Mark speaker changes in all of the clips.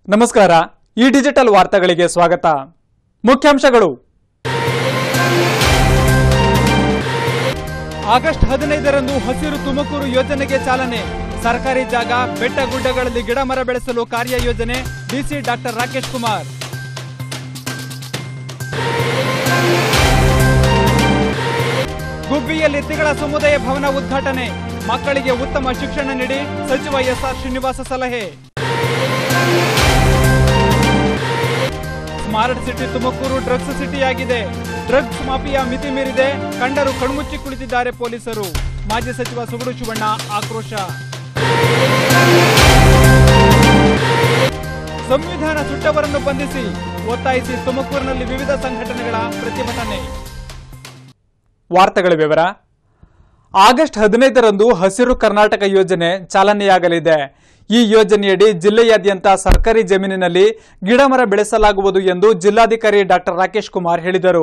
Speaker 1: ನಮಸ್ಕಾರ ಈ ಡಿಜಿಟಲ್ ವಾರ್ತೆಗಳಿಗೆ ಸ್ವಾಗತ ಮುಖ್ಯಾಂಶಗಳು ಆಗಸ್ಟ್ ಹದಿನೈದರಂದು ಹಸಿರು ತುಮಕೂರು ಯೋಜನೆಗೆ ಚಾಲನೆ ಸರ್ಕಾರಿ ಜಾಗ ಬೆಟ್ಟ ಗುಡ್ಡಗಳಲ್ಲಿ ಗಿಡ ಮರ ಬೆಳೆಸಲು ಕಾರ್ಯಯೋಜನೆ ಡಿಸಿ ಡಾಕ್ಟರ್ ರಾಕೇಶ್ ಕುಮಾರ್ ಗುಬ್ಬಿಯಲ್ಲಿ ತಿಗಳ ಸಮುದಾಯ ಭವನ ಉದ್ಘಾಟನೆ ಮಕ್ಕಳಿಗೆ ಉತ್ತಮ ಶಿಕ್ಷಣ ನೀಡಿ ಸಚಿವ ಎಸ್ಆರ್ ಶ್ರೀನಿವಾಸ ಸಲಹೆ ಸ್ಮಾರ್ಟ್ ಸಿಟಿ ತುಮಕೂರು ಡ್ರಗ್ಸ್ ಸಿಟಿಯಾಗಿದೆ ಡ್ರಗ್ಸ್ ಮಾಫಿಯಾ ಮಿತಿ ಮೀರಿದೆ ಕಂಡರು ಕಣ್ಮುಚ್ಚಿ ಕುಳಿತಿದ್ದಾರೆ ಪೊಲೀಸರು ಮಾಜಿ ಸಚಿವ ಸುಗಡು ಶಿವಣ್ಣ ಆಕ್ರೋಶ ಸಂವಿಧಾನ ಸುಟ್ಟವರನ್ನು ಬಂಧಿಸಿ ಒತ್ತಾಯಿಸಿ ತುಮಕೂರಿನಲ್ಲಿ ವಿವಿಧ ಸಂಘಟನೆಗಳ ಪ್ರತಿಭಟನೆ ವಾರ್ತೆಗಳ ವಿವರ ಆಗಸ್ಟ್ ಹದಿನೈದರಂದು ಹಸಿರು ಕರ್ನಾಟಕ ಯೋಜನೆ ಚಾಲನೆಯಾಗಲಿದೆ ಈ ಯೋಜನೆಯಡಿ ಜಿಲ್ಲೆಯಾದ್ಯಂತ ಸರ್ಕಾರಿ ಜಮೀನಿನಲ್ಲಿ ಗಿಡಮರ ಬೆಳೆಸಲಾಗುವುದು ಎಂದು ಜಿಲ್ಲಾಧಿಕಾರಿ ಡಾಕ್ಟರ್ ರಾಕೇಶ್ ಕುಮಾರ್ ಹೇಳಿದರು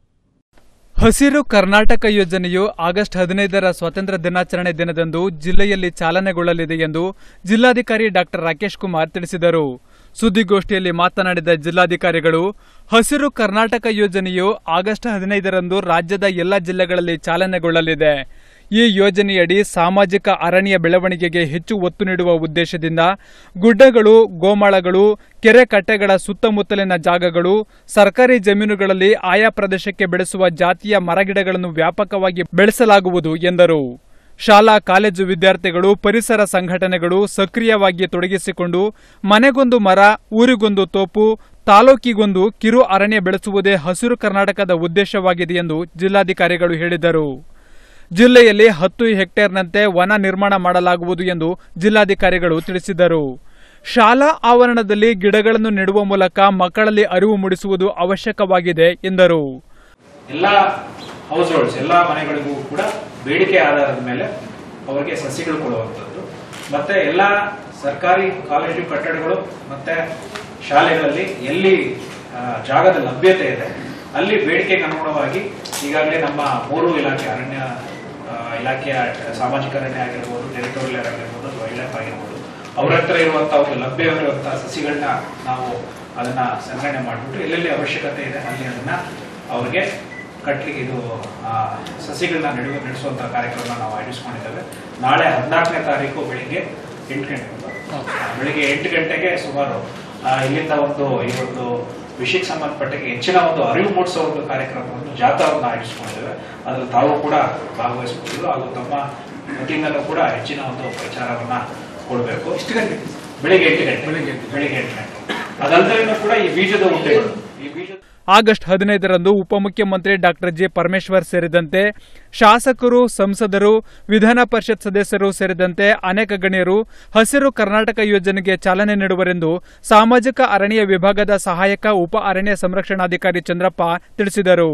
Speaker 1: ಹಸಿರು ಕರ್ನಾಟಕ ಯೋಜನೆಯು ಆಗಸ್ಟ್ ಹದಿನೈದರ ಸ್ವಾತಂತ್ರ್ಯ ದಿನಾಚರಣೆ ದಿನದಂದು ಜಿಲ್ಲೆಯಲ್ಲಿ ಚಾಲನೆಗೊಳ್ಳಲಿದೆ ಎಂದು ಜಿಲ್ಲಾಧಿಕಾರಿ ಡಾಕ್ಟರ್ ರಾಕೇಶ್ ಕುಮಾರ್ ತಿಳಿಸಿದರು ಸುದ್ದಿಗೋಷ್ಠಿಯಲ್ಲಿ ಮಾತನಾಡಿದ ಜಿಲ್ಲಾಧಿಕಾರಿಗಳು ಹಸಿರು ಕರ್ನಾಟಕ ಯೋಜನೆಯು ಆಗಸ್ಟ್ ಹದಿನೈದರಂದು ರಾಜ್ಯದ ಎಲ್ಲ ಜಿಲ್ಲೆಗಳಲ್ಲಿ ಚಾಲನೆಗೊಳ್ಳಲಿದೆ ಈ ಯೋಜನೆಯಡಿ ಸಾಮಾಜಿಕ ಅರಣ್ಯ ಬೆಳವಣಿಗೆಗೆ ಹೆಚ್ಚು ಒತ್ತು ನೀಡುವ ಉದ್ದೇಶದಿಂದ ಗುಡ್ಡಗಳು ಗೋಮಾಳಗಳು ಕೆರೆ ಕಟ್ಟೆಗಳ ಸುತ್ತಮುತ್ತಲಿನ ಜಾಗಗಳು ಸರ್ಕಾರಿ ಜಮೀನುಗಳಲ್ಲಿ ಆಯಾ ಪ್ರದೇಶಕ್ಕೆ ಬೆಳೆಸುವ ಜಾತಿಯ ಮರಗಿಡಗಳನ್ನು ವ್ಯಾಪಕವಾಗಿ ಬೆಳೆಸಲಾಗುವುದು ಎಂದರು ಶಾಲಾ ಕಾಲೇಜು ವಿದ್ಯಾರ್ಥಿಗಳು ಪರಿಸರ ಸಂಘಟನೆಗಳು ಸಕ್ರಿಯವಾಗಿ ತೊಡಗಿಸಿಕೊಂಡು ಮನೆಗೊಂದು ಮರ ಊರಿಗೊಂದು ತೋಪು ತಾಲೂಕಿಗೊಂದು ಕಿರು ಅರಣ್ಯ ಬೆಳೆಸುವುದೇ ಹಸಿರು ಕರ್ನಾಟಕದ ಉದ್ದೇಶವಾಗಿದೆ ಎಂದು ಜಿಲ್ಲಾಧಿಕಾರಿಗಳು ಹೇಳಿದರು ಜಿಲ್ಲೆಯಲ್ಲಿ ಹತ್ತು ಹೆಕ್ಟೇರ್ನಂತೆ ವನ ನಿರ್ಮಾಣ ಮಾಡಲಾಗುವುದು ಎಂದು ಜಿಲ್ಲಾಧಿಕಾರಿಗಳು ತಿಳಿಸಿದರು ಶಾಲಾ ಆವರಣದಲ್ಲಿ ಗಿಡಗಳನ್ನು ನೆಡುವ ಮೂಲಕ ಮಕ್ಕಳಲ್ಲಿ ಅರಿವು ಮೂಡಿಸುವುದು ಅವಶ್ಯಕವಾಗಿದೆ ಎಂದರು
Speaker 2: ಎಲ್ಲ ಹೌಸ್ ಹೋಲ್ಡ್ಸ್ ಎಲ್ಲ ಮನೆಗಳಿಗೂ ಕೂಡ ಬೇಡಿಕೆ ಆಧಾರದ ಮೇಲೆ ಅವರಿಗೆ ಸಸಿಗಳು ಕೊಡುವಂಥದ್ದು ಮತ್ತೆ ಎಲ್ಲ ಸರ್ಕಾರಿ ಕಾಲೇಜು ಕಟ್ಟಡಗಳು ಮತ್ತೆ ಶಾಲೆಗಳಲ್ಲಿ ಎಲ್ಲಿ ಆ, ಜಾಗದ ಲಭ್ಯತೆ ಇದೆ ಅಲ್ಲಿ ಬೇಡಿಕೆಗೆ ಅನುಗುಣವಾಗಿ ಈಗಾಗಲೇ ನಮ್ಮ ಮೂರು ಇಲಾಖೆ ಅರಣ್ಯ ಆ, ಇಲಾಖೆಯ ಸಾಮಾಜಿಕ ಅರಣ್ಯ ಆಗಿರ್ಬೋದು ಟೆರಿಟೋರಿಯಲ್ ಆಗಿರ್ಬೋದು ಅಥವಾ ಇಲಾಖೆ ಆಗಿರ್ಬೋದು ಅವ್ರ ಹತ್ರ ಇರುವಂತಹ ಒಂದು ಲಭ್ಯವಿರುವಂತಹ ಸಸಿಗಳನ್ನ ನಾವು ಅದನ್ನ ಸಂಗ್ರಹಣೆ ಮಾಡಿಬಿಟ್ಟು ಎಲ್ಲೆಲ್ಲಿ ಅವಶ್ಯಕತೆ ಇದೆ ಅಲ್ಲಿ ಅದನ್ನ ಅವ್ರಿಗೆ ಕಟ್ಲಿಕ್ಕೆ ಇದು ಆ, ಸಸಿಗಳನ್ನ ನೆಡುವ ನಡೆಸುವಂತ ಕಾರ್ಯಕ್ರಮ ನಾವು ಆಯೋಜಿಸ್ಕೊಂಡಿದ್ದೇವೆ ನಾಳೆ ಹದಿನಾಲ್ಕನೇ ತಾರೀಕು ಬೆಳಿಗ್ಗೆ ಎಂಟು ಗಂಟೆ ಬೆಳಿಗ್ಗೆ ಎಂಟು ಗಂಟೆಗೆ ಸುಮಾರು ಆ, ಇಲ್ಲಿಂದ ಒಂದು ಈ ಒಂದು ವಿಷಯಕ್ಕೆ ಸಂಬಂಧಪಟ್ಟಗೆ ಹೆಚ್ಚಿನ ಒಂದು ಅರಿವು ಮೂಡಿಸೋ ಒಂದು ಕಾರ್ಯಕ್ರಮವನ್ನು ಜಾಥಾವನ್ನು ಆಯೋಜಿಸಿಕೊಂಡಿದ್ದೇವೆ ಅದ್ರಲ್ಲಿ ತಾವು ಕೂಡ ಭಾಗವಹಿಸಬಹುದು ಹಾಗೂ ತಮ್ಮ ವತಿಯಿಂದಲೂ ಕೂಡ ಹೆಚ್ಚಿನ ಒಂದು ಪ್ರಚಾರವನ್ನ ಕೊಡಬೇಕು ಎಷ್ಟು ಗಂಟೆ ಬೆಳಿಗ್ಗೆ ಎಂಟು ಗಂಟೆ ಬೆಳಿಗ್ಗೆ ಬೆಳಿಗ್ಗೆ ಎಂಟು ಗಂಟೆ ಅದಲ್ಲದೆ ಕೂಡ ಈ ಬೀಜದ ಉಂಡೆಗಳು ಈ ಬೀಜದ
Speaker 1: ಆಗಸ್ಟ್ ಹದಿನೈದರಂದು ಉಪಮುಖ್ಯಮಂತ್ರಿ ಡಾಕ್ಟರ್ ಜಿ ಪರಮೇಶ್ವರ್ ಸೇರಿದಂತೆ ಶಾಸಕರು ಸಂಸದರು ವಿಧಾನ ಪರಿಷತ್ ಸದಸ್ಯರು ಸೇರಿದಂತೆ ಅನೇಕ ಗಣ್ಯರು ಹಸಿರು ಕರ್ನಾಟಕ ಯೋಜನೆಗೆ ಚಾಲನೆ ನೀಡುವರೆಂದು ಸಾಮಾಜಿಕ ಅರಣ್ಯ ವಿಭಾಗದ ಸಹಾಯಕ ಉಪ ಅರಣ್ಯ ಸಂರಕ್ಷಣಾಧಿಕಾರಿ ಚಂದ್ರಪ್ಪ ತಿಳಿಸಿದರು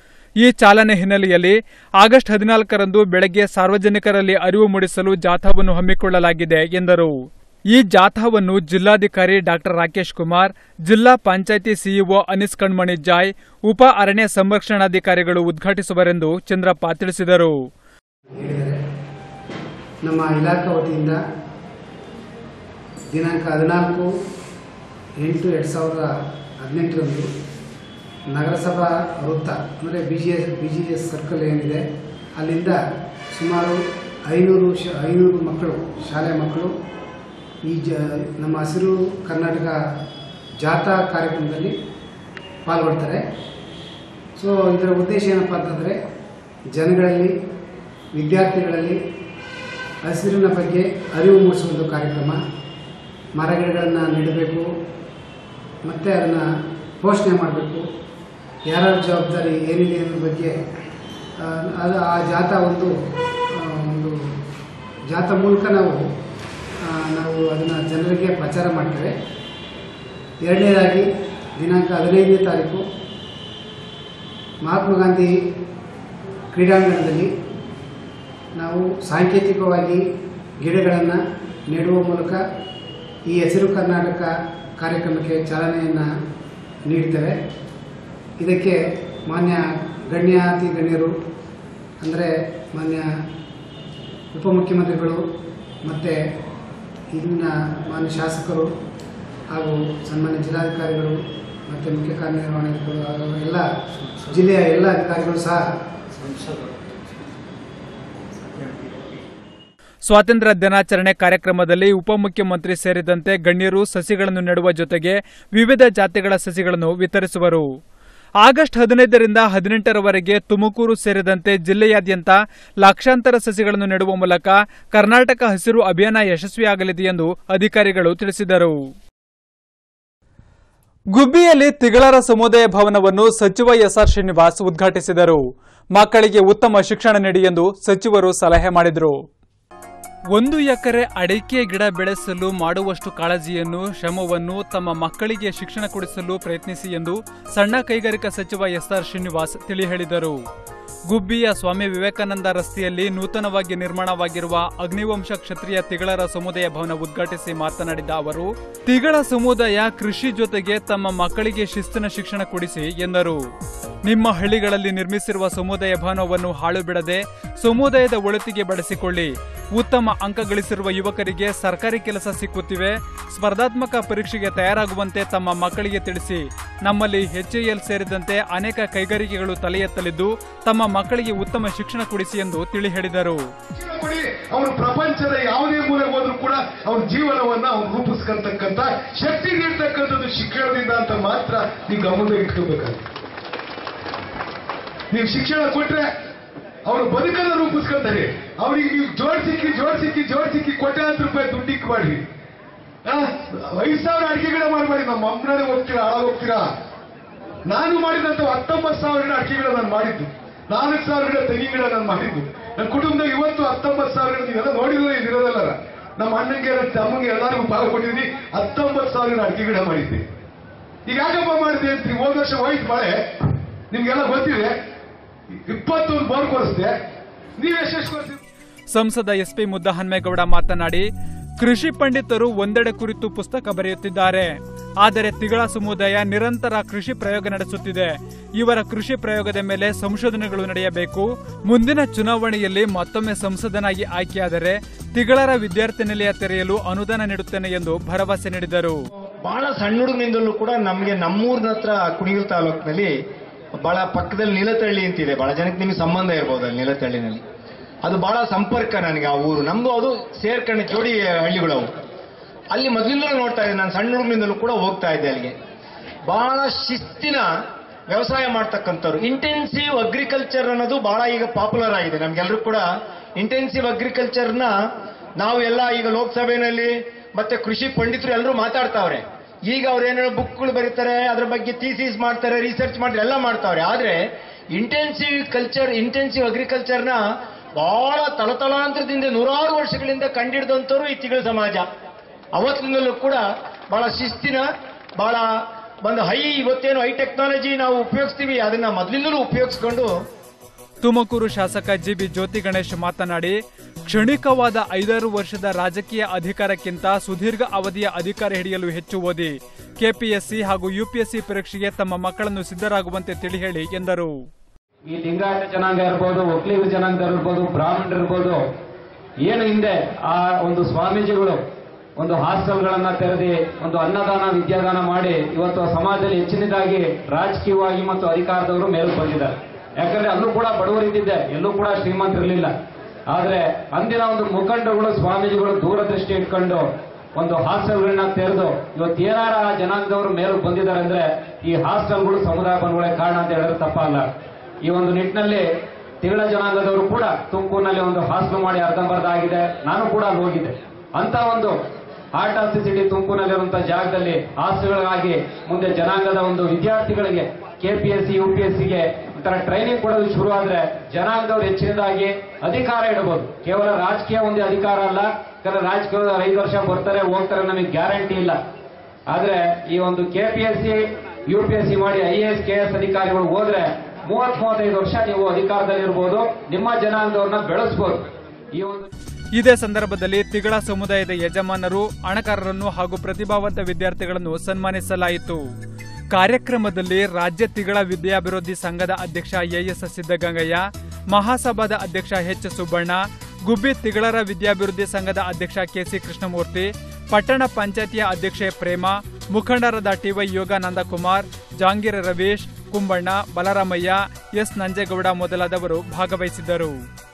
Speaker 1: ಈ ಚಾಲನೆ ಹಿನ್ನೆಲೆಯಲ್ಲಿ ಆಗಸ್ಟ್ ಹದಿನಾಲ್ಕರಂದು ಬೆಳಗ್ಗೆ ಸಾರ್ವಜನಿಕರಲ್ಲಿ ಅರಿವು ಮೂಡಿಸಲು ಜಾಥಾವನ್ನು ಹಮ್ಮಿಕೊಳ್ಳಲಾಗಿದೆ ಎಂದರು ಈ ಜಾಥಾವನ್ನು ಜಿಲ್ಲಾಧಿಕಾರಿ ಡಾಕ್ಟರ್ ರಾಕೇಶ್ ಕುಮಾರ್ ಜಿಲ್ಲಾ ಪಂಚಾಯಿತಿ ಸಿಇಒ ಅನಿಸ್ ಕಣ್ಮಣಿ ಜಾಯ್ ಉಪ ಅರಣ್ಯ ಸಂರಕ್ಷಣಾಧಿಕಾರಿಗಳು ಉದ್ಘಾಟಿಸುವರೆಂದು ಚಂದ್ರಪ್ಪ ತಿಳಿಸಿದರು
Speaker 3: ಹೇಳಿದ್ದಾರೆ ನಮ್ಮ ಇಲಾಖೆ ವತಿಯಿಂದ ದಿನಾಂಕ ಹದಿನಾಲ್ಕು ಎಂಟು ಎರಡು ಸಾವಿರದ ಹದಿನೆಂಟರಂದು ನಗರಸಭಾ ವೃತ್ತ ಅಂದರೆ B G S B G S circle ಏನಿದೆ ಅಲ್ಲಿಂದ ಸುಮಾರು ಐನೂರು ಶ ಐನೂರು ಮಕ್ಕಳು ಶಾಲೆ ಮಕ್ಕಳು ಈ ಜ ನಮ್ಮ ಹಸಿರು ಕರ್ನಾಟಕ ಜಾಥಾ ಕಾರ್ಯಕ್ರಮದಲ್ಲಿ ಪಾಲ್ಗೊಳ್ತಾರೆ ಸೊ ಇದರ ಉದ್ದೇಶ ಏನಪ್ಪ ಅಂತಂದರೆ ಜನಗಳಲ್ಲಿ ವಿದ್ಯಾರ್ಥಿಗಳಲ್ಲಿ ಹಸಿರಿನ ಬಗ್ಗೆ ಅರಿವು ಮೂಡಿಸುವ ಒಂದು ಕಾರ್ಯಕ್ರಮ ಮರಗಿಡಗಳನ್ನು ನೆಡಬೇಕು ಮತ್ತು ಅದನ್ನು ಪೋಷಣೆ ಮಾಡಬೇಕು ಯಾರ್ಯಾರ ಜವಾಬ್ದಾರಿ ಏನಿದೆ ಅನ್ನೋ ಬಗ್ಗೆ ಆ, ಅದು ಆ ಜಾಥಾ ಒಂದು ಆ, ಒಂದು ಜಾಥಾ ಮೂಲಕ ನಾವು ಆ, ನಾವು ಅದನ್ನು ಜನರಿಗೆ ಪ್ರಚಾರ ಮಾಡ್ತೇವೆ ಎರಡನೇದಾಗಿ ದಿನಾಂಕ ಹದಿನೈದನೇ ತಾರೀಕು ಮಹಾತ್ಮ ಗಾಂಧಿ ಕ್ರೀಡಾಂಗಣದಲ್ಲಿ ನಾವು ಸಾಂಕೇತಿಕವಾಗಿ ಗಿಡಗಳನ್ನು ನೆಡುವ ಮೂಲಕ ಈ ಹಸಿರು ಕರ್ನಾಟಕ ಕಾರ್ಯಕ್ರಮಕ್ಕೆ ಚಾಲನೆಯನ್ನು ನೀಡ್ತೇವೆ ಇದಕ್ಕೆ ಮಾನ್ಯ ಗಣ್ಯಾತಿ ಗಣ್ಯರು ಅಂದರೆ ಮಾನ್ಯ ಉಪಮುಖ್ಯಮಂತ್ರಿಗಳು ಮತ್ತು ಇಲ್ಲಿನ ಮಾನ್ಯ ಶಾಸಕರು ಹಾಗೂ ಸನ್ಮಾನ್ಯ ಜಿಲ್ಲಾಧಿಕಾರಿಗಳು ಮತ್ತು ಮುಖ್ಯ ಕಾರ್ಯನಿರ್ವಹಣಾಧಿಕಾರಿಗಳು ಹಾಗೂ ಎಲ್ಲ ಜಿಲ್ಲೆಯ ಎಲ್ಲ ಅಧಿಕಾರಿಗಳು ಸಹ
Speaker 1: ಸ್ವಾತಂತ್ರ್ಯ ದಿನಾಚರಣೆ ಕಾರ್ಯಕ್ರಮದಲ್ಲಿ ಉಪಮುಖ್ಯಮಂತ್ರಿ ಸೇರಿದಂತೆ ಗಣ್ಯರು ಸಸಿಗಳನ್ನು ನೆಡುವ ಜೊತೆಗೆ ವಿವಿಧ ಜಾತಿಗಳ ಸಸಿಗಳನ್ನು ವಿತರಿಸುವರು ಆಗಸ್ಟ್ ಹದಿನೈದರಿಂದ ಹದಿನೆಂಟರವರೆಗೆ ತುಮಕೂರು ಸೇರಿದಂತೆ ಜಿಲ್ಲೆಯಾದ್ಯಂತ ಲಕ್ಷಾಂತರ ಸಸಿಗಳನ್ನು ನೆಡುವ ಮೂಲಕ ಕರ್ನಾಟಕ ಹಸಿರು ಅಭಿಯಾನ ಯಶಸ್ವಿಯಾಗಲಿದೆ ಎಂದು ಅಧಿಕಾರಿಗಳು ತಿಳಿಸಿದರು ಗುಬ್ಬಿಯಲ್ಲಿ ತಿಗಳರ ಸಮುದಾಯ ಭವನವನ್ನು ಸಚಿವ ಎಸ್ಆರ್ ಶ್ರೀನಿವಾಸ್ ಉದ್ಘಾಟಿಸಿದರು ಮಕ್ಕಳಿಗೆ ಉತ್ತಮ ಶಿಕ್ಷಣ ನೀಡಿ ಎಂದು ಸಚಿವರು ಸಲಹೆ ಮಾಡಿದರು ಒಂದು ಎಕರೆ ಅಡಿಕೆ ಗಿಡ ಬೆಳೆಸಲು ಮಾಡುವಷ್ಟು ಕಾಳಜಿಯನ್ನು ಶ್ರಮವನ್ನು ತಮ್ಮ ಮಕ್ಕಳಿಗೆ ಶಿಕ್ಷಣ ಕೊಡಿಸಲು ಪ್ರಯತ್ನಿಸಿ ಎಂದು ಸಣ್ಣ ಕೈಗಾರಿಕಾ ಸಚಿವ ಎಸ್ಆರ್ ಶ್ರೀನಿವಾಸ್ ತಿಳಿ ಹೇಳಿದರು ಗುಬ್ಬಿಯ ಸ್ವಾಮಿ ವಿವೇಕಾನಂದ ರಸ್ತೆಯಲ್ಲಿ ನೂತನವಾಗಿ ನಿರ್ಮಾಣವಾಗಿರುವ ಅಗ್ನಿವಂಶ ಕ್ಷತ್ರಿಯ ತಿಗಳರ ಸಮುದಾಯ ಭವನ ಉದ್ಘಾಟಿಸಿ ಮಾತನಾಡಿದ ಅವರು ತಿಗಳ ಸಮುದಾಯ ಕೃಷಿ ಜೊತೆಗೆ ತಮ್ಮ ಮಕ್ಕಳಿಗೆ ಶಿಸ್ತಿನ ಶಿಕ್ಷಣ ಕೊಡಿಸಿ ಎಂದರು ನಿಮ್ಮ ಹಳ್ಳಿಗಳಲ್ಲಿ ನಿರ್ಮಿಸಿರುವ ಸಮುದಾಯ ಭವನವನ್ನು ಹಾಳು ಬಿಡದೆ ಸಮುದಾಯದ ಒಳಿತಿಗೆ ಬಳಸಿಕೊಳ್ಳಿ ಉತ್ತಮ ಅಂಕ ಗಳಿಸಿರುವ ಯುವಕರಿಗೆ ಸರ್ಕಾರಿ ಕೆಲಸ ಸಿಕ್ಕುತ್ತಿವೆ ಸ್ಪರ್ಧಾತ್ಮಕ ಪರೀಕ್ಷೆಗೆ ತಯಾರಾಗುವಂತೆ ತಮ್ಮ ಮಕ್ಕಳಿಗೆ ತಿಳಿಸಿ ನಮ್ಮಲ್ಲಿ ಎಚ್ಎಎಲ್ ಸೇರಿದಂತೆ ಅನೇಕ ಕೈಗಾರಿಕೆಗಳು ತಲೆ ಎತ್ತಲಿದ್ದು ತಮ್ಮ ಮಕ್ಕಳಿಗೆ ಉತ್ತಮ ಶಿಕ್ಷಣ ಕೊಡಿಸಿ ಎಂದು ತಿಳಿ ಹೇಳಿದರು
Speaker 4: ಶಿಕ್ಷಣ ಕೊಡಿ ಅವನು ಪ್ರಪಂಚದ ಯಾವುದೇ ಮೂಲೆಗೆ ಹೋದ್ರೂ ಕೂಡ ಅವನ ಜೀವನವನ್ನ ಅವನು ರೂಪಿಸ್ಕೊಂತಕ್ಕಂತ ಶಕ್ತಿ ನೀಡ್ತಕ್ಕಂಥದ್ದು ಶಿಕ್ಷಣದಿಂದ ಅಂತ ಮಾತ್ರ ನೀವು ಗಮನದಲ್ಲಿ ಇಟ್ಕೋಬೇಕಾಗುತ್ತೆ ನೀವು ಶಿಕ್ಷಣ ಕೊಟ್ರೆ ಅವನು ಬದುಕನ್ನ ರೂಪಿಸ್ಕೊಂತಾರೆ ಅವನಿಗೆ ನೀವು ಜೋಡ್ ಸಿಕ್ಕಿ ಜೋಡ್ ಸಿಕ್ಕಿ ಜೋಡ್ ಸಿಕ್ಕಿ ಕೋಟ್ಯಾಂತರ ರೂಪಾಯಿ ದುಡ್ಡಿಕ್ ಮಾಡಿ ಆ, ಐದು ಸಾವಿರ ಅಡಿಕೆ ಗಿಡ ಮಾಡಬೇಡಿ ನಮ್ಮ ಅಮ್ಮನೇ ಹೋಗ್ತೀರಾ ಹಾಳಾಗ್ ಹೋಗ್ತೀರಾ ನಾನು ಮಾಡಿದಂತ ಹತ್ತೊಂಬತ್ತು ಸಾವಿರ ಗಿಡ ಅಡಿಕೆ ಗಿಡ ನಾನು ಮಾಡಿದ್ದು ನಾಲ್ಕು ಸಾವಿರ ಗಿಡ ತೆಂಗಿನ ಗಿಡ ನಾನು ಮಾಡಿದ್ದು ನನ್ನ ಕುಟುಂಬದಾಗ ಇವತ್ತು ಹತ್ತೊಂಬತ್ತು ಸಾವಿರ ಗಿಡ ನೀವೆಲ್ಲ ನೋಡಿದ್ರೆ ಇದಿರೋದಲ್ಲ ನಮ್ಮ ಅಣ್ಣಂಗೆ ತಮ್ಮಗೆ ಎಲ್ಲರಿಗೂ ಭಾಗ ಕೊಟ್ಟಿದ್ದೀನಿ ಹತ್ತೊಂಬತ್ತು ಸಾವಿರ ಗಿಡ ಅಡಿಕೆ ಗಿಡ ಮಾಡಿದ್ದೆ ಈಗ ಯಾಕಪ್ಪ ಮಾಡಿದೆ ಅಂತೀರಿ ಹೋದ ವರ್ಷ ಹೋಯ್ತು ಮಳೆ ನಿಮ್ಗೆಲ್ಲ ಗೊತ್ತಿದೆ ಇಪ್ಪತ್ತೊಂದು ಬೋರ್ ಕೊಡಿಸ್ದೆ ನೀವು ಎಷ್ಟೆಷ್ಟು ಕೊಡ್ತೀರಿ
Speaker 1: ಸಂಸದ ಎಸ್ಪಿ ಮುದ್ದಹನ್ಮೇಗೌಡ ಮಾತನಾಡಿ ಕೃಷಿ ಪಂಡಿತರು ಒಂದೆಡೆ ಕುರಿತು ಪುಸ್ತಕ ಬರೆಯುತ್ತಿದ್ದಾರೆ ಆದರೆ ತಿಗಳ ಸಮುದಾಯ ನಿರಂತರ ಕೃಷಿ ಪ್ರಯೋಗ ನಡೆಸುತ್ತಿದೆ ಇವರ ಕೃಷಿ ಪ್ರಯೋಗದ ಮೇಲೆ ಸಂಶೋಧನೆಗಳು ನಡೆಯಬೇಕು ಮುಂದಿನ ಚುನಾವಣೆಯಲ್ಲಿ ಮತ್ತೊಮ್ಮೆ ಸಂಸದನಾಗಿ ಆಯ್ಕೆಯಾದರೆ ತಿಗಳರ ವಿದ್ಯಾರ್ಥಿ ನಿಲಯ ತೆರೆಯಲು ಅನುದಾನ ನೀಡುತ್ತೇನೆ ಎಂದು ಭರವಸೆ ನೀಡಿದರು
Speaker 5: ಬಹಳ ಸಣ್ಣ ಹುಡುಗನಿಂದಲೂ ಕೂಡ ನಮಗೆ ನಮ್ಮೂರಿನ ಹತ್ರ ಕುಣಿಗಲ್ ತಾಲೂಕಿನಲ್ಲಿ ಬಹಳ ಪಕ್ಕದಲ್ಲಿ ನಿಲತಳ್ಳಿ ಅಂತಿದೆ ಬಹಳ ಜನಕ್ಕೆ ನಿಮಗೆ ಸಂಬಂಧ ಇರ್ಬೋದು ಅಲ್ಲಿ ನಿಲತಳ್ಳಿನಲ್ಲಿ ಅದು ಬಹಳ ಸಂಪರ್ಕ ನನಗೆ ಆ ಊರು ನಮ್ದು ಅದು ಸೇರ್ಕಂಡು ಜೋಡಿ ಹಳ್ಳಿಗಳು ಅವು ಅಲ್ಲಿ ಮೊದಲಿಂದಲೂ ನೋಡ್ತಾ ಇದ್ದೆ ನಾನು ಸಣ್ಣ ಹುಡುಗನಿಂದಲೂ ಕೂಡ ಹೋಗ್ತಾ ಇದ್ದೆ ಅಲ್ಲಿಗೆ ಬಹಳ ಶಿಸ್ತಿನ ವ್ಯವಸಾಯ ಮಾಡ್ತಕ್ಕಂಥವ್ರು ಇಂಟೆನ್ಸಿವ್ ಅಗ್ರಿಕಲ್ಚರ್ ಅನ್ನೋದು ಬಹಳ ಈಗ ಪಾಪ್ಯುಲರ್ ಆಗಿದೆ ನಮ್ಗೆಲ್ಲರೂ ಕೂಡ ಇಂಟೆನ್ಸಿವ್ ಅಗ್ರಿಕಲ್ಚರ್ನ ನಾವು ಎಲ್ಲ ಈಗ ಲೋಕಸಭೆಯಲ್ಲಿ ಮತ್ತೆ ಕೃಷಿ ಪಂಡಿತರು ಎಲ್ಲರೂ ಮಾತಾಡ್ತಾವ್ರೆ ಈಗ ಅವ್ರು ಏನೇನೋ ಬುಕ್ಗಳು ಬರೀತಾರೆ ಅದ್ರ ಬಗ್ಗೆ ಥೀಸಿಸ್ ಮಾಡ್ತಾರೆ ರಿಸರ್ಚ್ ಮಾಡ್ತಾರೆ ಎಲ್ಲ ಮಾಡ್ತಾವ್ರೆ ಆದ್ರೆ ಇಂಟೆನ್ಸಿವ್ ಕಲ್ಚರ್ ಇಂಟೆನ್ಸಿವ್ ಅಗ್ರಿಕಲ್ಚರ್ನ ಬಹಳ ತಲತಲಾಂತರದಿಂದ ನೂರಾರು ವರ್ಷಗಳಿಂದ ಕಂಡಿಡಿದಂಥವ್ರು ಈ ತಿಗಳ ಸಮಾಜ ಅವತ್ತಿನಿಂದಲೂ ಕೂಡ ಬಹಳ ಶಿಸ್ತಿನ ಬಹಳ ಒಂದು ಹೈ ಇವತ್ತೇನು ಹೈ ಟೆಕ್ನಾಲಜಿ ನಾವು ಉಪಯೋಗಿಸ್ತೀವಿ ಅದನ್ನ ಮೊದಲಿಂದಲೂ ಉಪಯೋಗಿಸ್ಕೊಂಡು
Speaker 1: ತುಮಕೂರು ಶಾಸಕ ಜಿಬಿ ಜ್ಯೋತಿ ಗಣೇಶ್ ಮಾತನಾಡಿ ಕ್ಷಣಿಕವಾದ ಐದಾರು ವರ್ಷದ ರಾಜಕೀಯ ಅಧಿಕಾರಕ್ಕಿಂತ ಸುದೀರ್ಘ ಅವಧಿಯ ಅಧಿಕಾರ ಹಿಡಿಯಲು ಹೆಚ್ಚು ಓದಿ ಕೆಪಿಎಸ್ಸಿ ಹಾಗೂ ಯುಪಿಎಸ್ಸಿ ಪರೀಕ್ಷೆಗೆ ತಮ್ಮ ಮಕ್ಕಳನ್ನು ಸಿದ್ಧರಾಗುವಂತೆ ತಿಳಿ ಹೇಳಿ ಎಂದರು
Speaker 6: ಈ ಲಿಂಗಾಯತ ಜನಾಂಗ ಇರ್ಬೋದು ಒಕ್ಕಲಿಗರ ಜನಾಂಗ ಇರ್ಬೋದು ಬ್ರಾಹ್ಮಣರು ಇರ್ಬೋದು ಏನು ಹಿಂದೆ ಆ ಒಂದು ಸ್ವಾಮೀಜಿಗಳು ಒಂದು ಹಾಸ್ಟೆಲ್ಗಳನ್ನ ತೆರೆದಿ ಒಂದು ಅನ್ನದಾನ ವಿದ್ಯಾದಾನ ಮಾಡಿ ಇವತ್ತು ಸಮಾಜದಲ್ಲಿ ಹೆಚ್ಚಿನದಾಗಿ ರಾಜಕೀಯವಾಗಿ ಮತ್ತು ಅಧಿಕಾರದವರು ಮೇಲು ಬಂದಿದ್ದಾರೆ ಯಾಕಂದ್ರೆ ಅಲ್ಲೂ ಕೂಡ ಬಡವರಿದ್ದಿದ್ದೆ ಎಲ್ಲೂ ಕೂಡ ಶ್ರೀಮಂತರಿರಲಿಲ್ಲ ಆದ್ರೆ ಅಂದಿನ ಒಂದು ಮುಖಂಡರುಗಳು ಸ್ವಾಮೀಜಿಗಳು ದೂರದೃಷ್ಟಿ ಇಟ್ಕೊಂಡು ಒಂದು ಹಾಸ್ಟೆಲ್ಗಳನ್ನ ತೆರೆದು ಇವತ್ತು ಏನಾರ ಆ ಜನಾಂಗದವರು ಮೇಲು ಬಂದಿದ್ದಾರೆ ಅಂದ್ರೆ ಈ ಹಾಸ್ಟೆಲ್ಗಳು ಸಮುದಾಯ ಬಂಧುಗಳೇ ಕಾರಣ ಅಂತ ಹೇಳಿದ್ರೆ ತಪ್ಪಲ್ಲ ಈ ಒಂದು ನಿಟ್ಟಿನಲ್ಲಿ ತಿಗಳ ಜನಾಂಗದವರು ಕೂಡ ತುಮಕೂರಿನಲ್ಲಿ ಒಂದು ಹಾಸ್ಟೆಲ್ ಮಾಡಿ ಅರ್ಧಂಬರ್ಧ ಆಗಿದೆ ನಾನು ಕೂಡ ಅಲ್ಲಿ ಹೋಗಿದ್ದೆ ಅಂತ ಒಂದು ಹಾರ್ಟ್ ಆಫ್ ದಿ ಸಿಟಿ ತುಮಕೂರಿನಲ್ಲಿರುವಂತಹ ಜಾಗದಲ್ಲಿ ಹಾಸ್ಟೆಲ್ಗಳಾಗಿ ಮುಂದೆ ಜನಾಂಗದ ಒಂದು ವಿದ್ಯಾರ್ಥಿಗಳಿಗೆ ಕೆಪಿಎಸ್ಸಿ ಯುಪಿಎಸ್ಸಿಗೆ ಒಂಥರ ಟ್ರೈನಿಂಗ್ ಕೊಡೋದು ಶುರು ಆದ್ರೆ ಜನಾಂಗದವರು ಹೆಚ್ಚಿನದಾಗಿ ಅಧಿಕಾರ ಇಡಬಹುದು ಕೇವಲ ರಾಜಕೀಯ ಒಂದೇ ಅಧಿಕಾರ ಅಲ್ಲ ಯಾಕಂದ್ರೆ ರಾಜಕೀಯದ ಐದು ವರ್ಷ ಬರ್ತಾರೆ ಹೋಗ್ತಾರೆ ನಮಗೆ ಗ್ಯಾರಂಟಿ ಇಲ್ಲ ಆದ್ರೆ ಈ ಒಂದು ಕೆಪಿಎಸ್ಸಿ ಯುಪಿಎಸ್ಸಿ ಮಾಡಿ ಐ ಎಸ್ ಕೆ ಎಸ್ ಅಧಿಕಾರಿಗಳು ಹೋದ್ರೆ ಮೂವತ್ ಮೂವತ್ತೈದು ವರ್ಷ ನೀವು ಅಧಿಕಾರದಲ್ಲಿರ್ಬೋದು ನಿಮ್ಮ ಜನಾಂಗದವ್ರನ್ನ ಬೆಳೆಸ್ಬೋದು ಈ ಒಂದು
Speaker 1: ಇದೇ ಸಂದರ್ಭದಲ್ಲಿ ತಿಗಳ ಸಮುದಾಯದ ಯಜಮಾನರು ಹಣಕಾರರನ್ನು ಹಾಗೂ ಪ್ರತಿಭಾವಂತ ವಿದ್ಯಾರ್ಥಿಗಳನ್ನು ಸನ್ಮಾನಿಸಲಾಯಿತು ಕಾರ್ಯಕ್ರಮದಲ್ಲಿ ರಾಜ್ಯ ತಿಗಳ ವಿದ್ಯಾಭಿವೃದ್ಧಿ ಸಂಘದ ಅಧ್ಯಕ್ಷ ಎಎಸ್ ಸಿದ್ದಗಂಗಯ್ಯ ಮಹಾಸಭಾದ ಅಧ್ಯಕ್ಷ ಎಚ್ ಸುಬ್ಬಣ್ಣ ಗುಬ್ಬಿ ತಿಗಳರ ವಿದ್ಯಾಭಿವೃದ್ಧಿ ಸಂಘದ ಅಧ್ಯಕ್ಷ ಕೆಸಿ ಕೃಷ್ಣಮೂರ್ತಿ ಪಟ್ಟಣ ಪಂಚಾಯತಿಯ ಅಧ್ಯಕ್ಷೆ ಪ್ರೇಮ ಮುಖಂಡರಾದ ಟಿವೈ ಯೋಗಾನಂದ ಕುಮಾರ್ ಜಾಂಗೀರ ರವೀಶ್ ಕುಂಬಣ್ಣ ಬಲರಾಮಯ್ಯ ಎಸ್ ನಂಜೇಗೌಡ ಮೊದಲಾದವರು ಭಾಗವಹಿಸಿದ್ದರು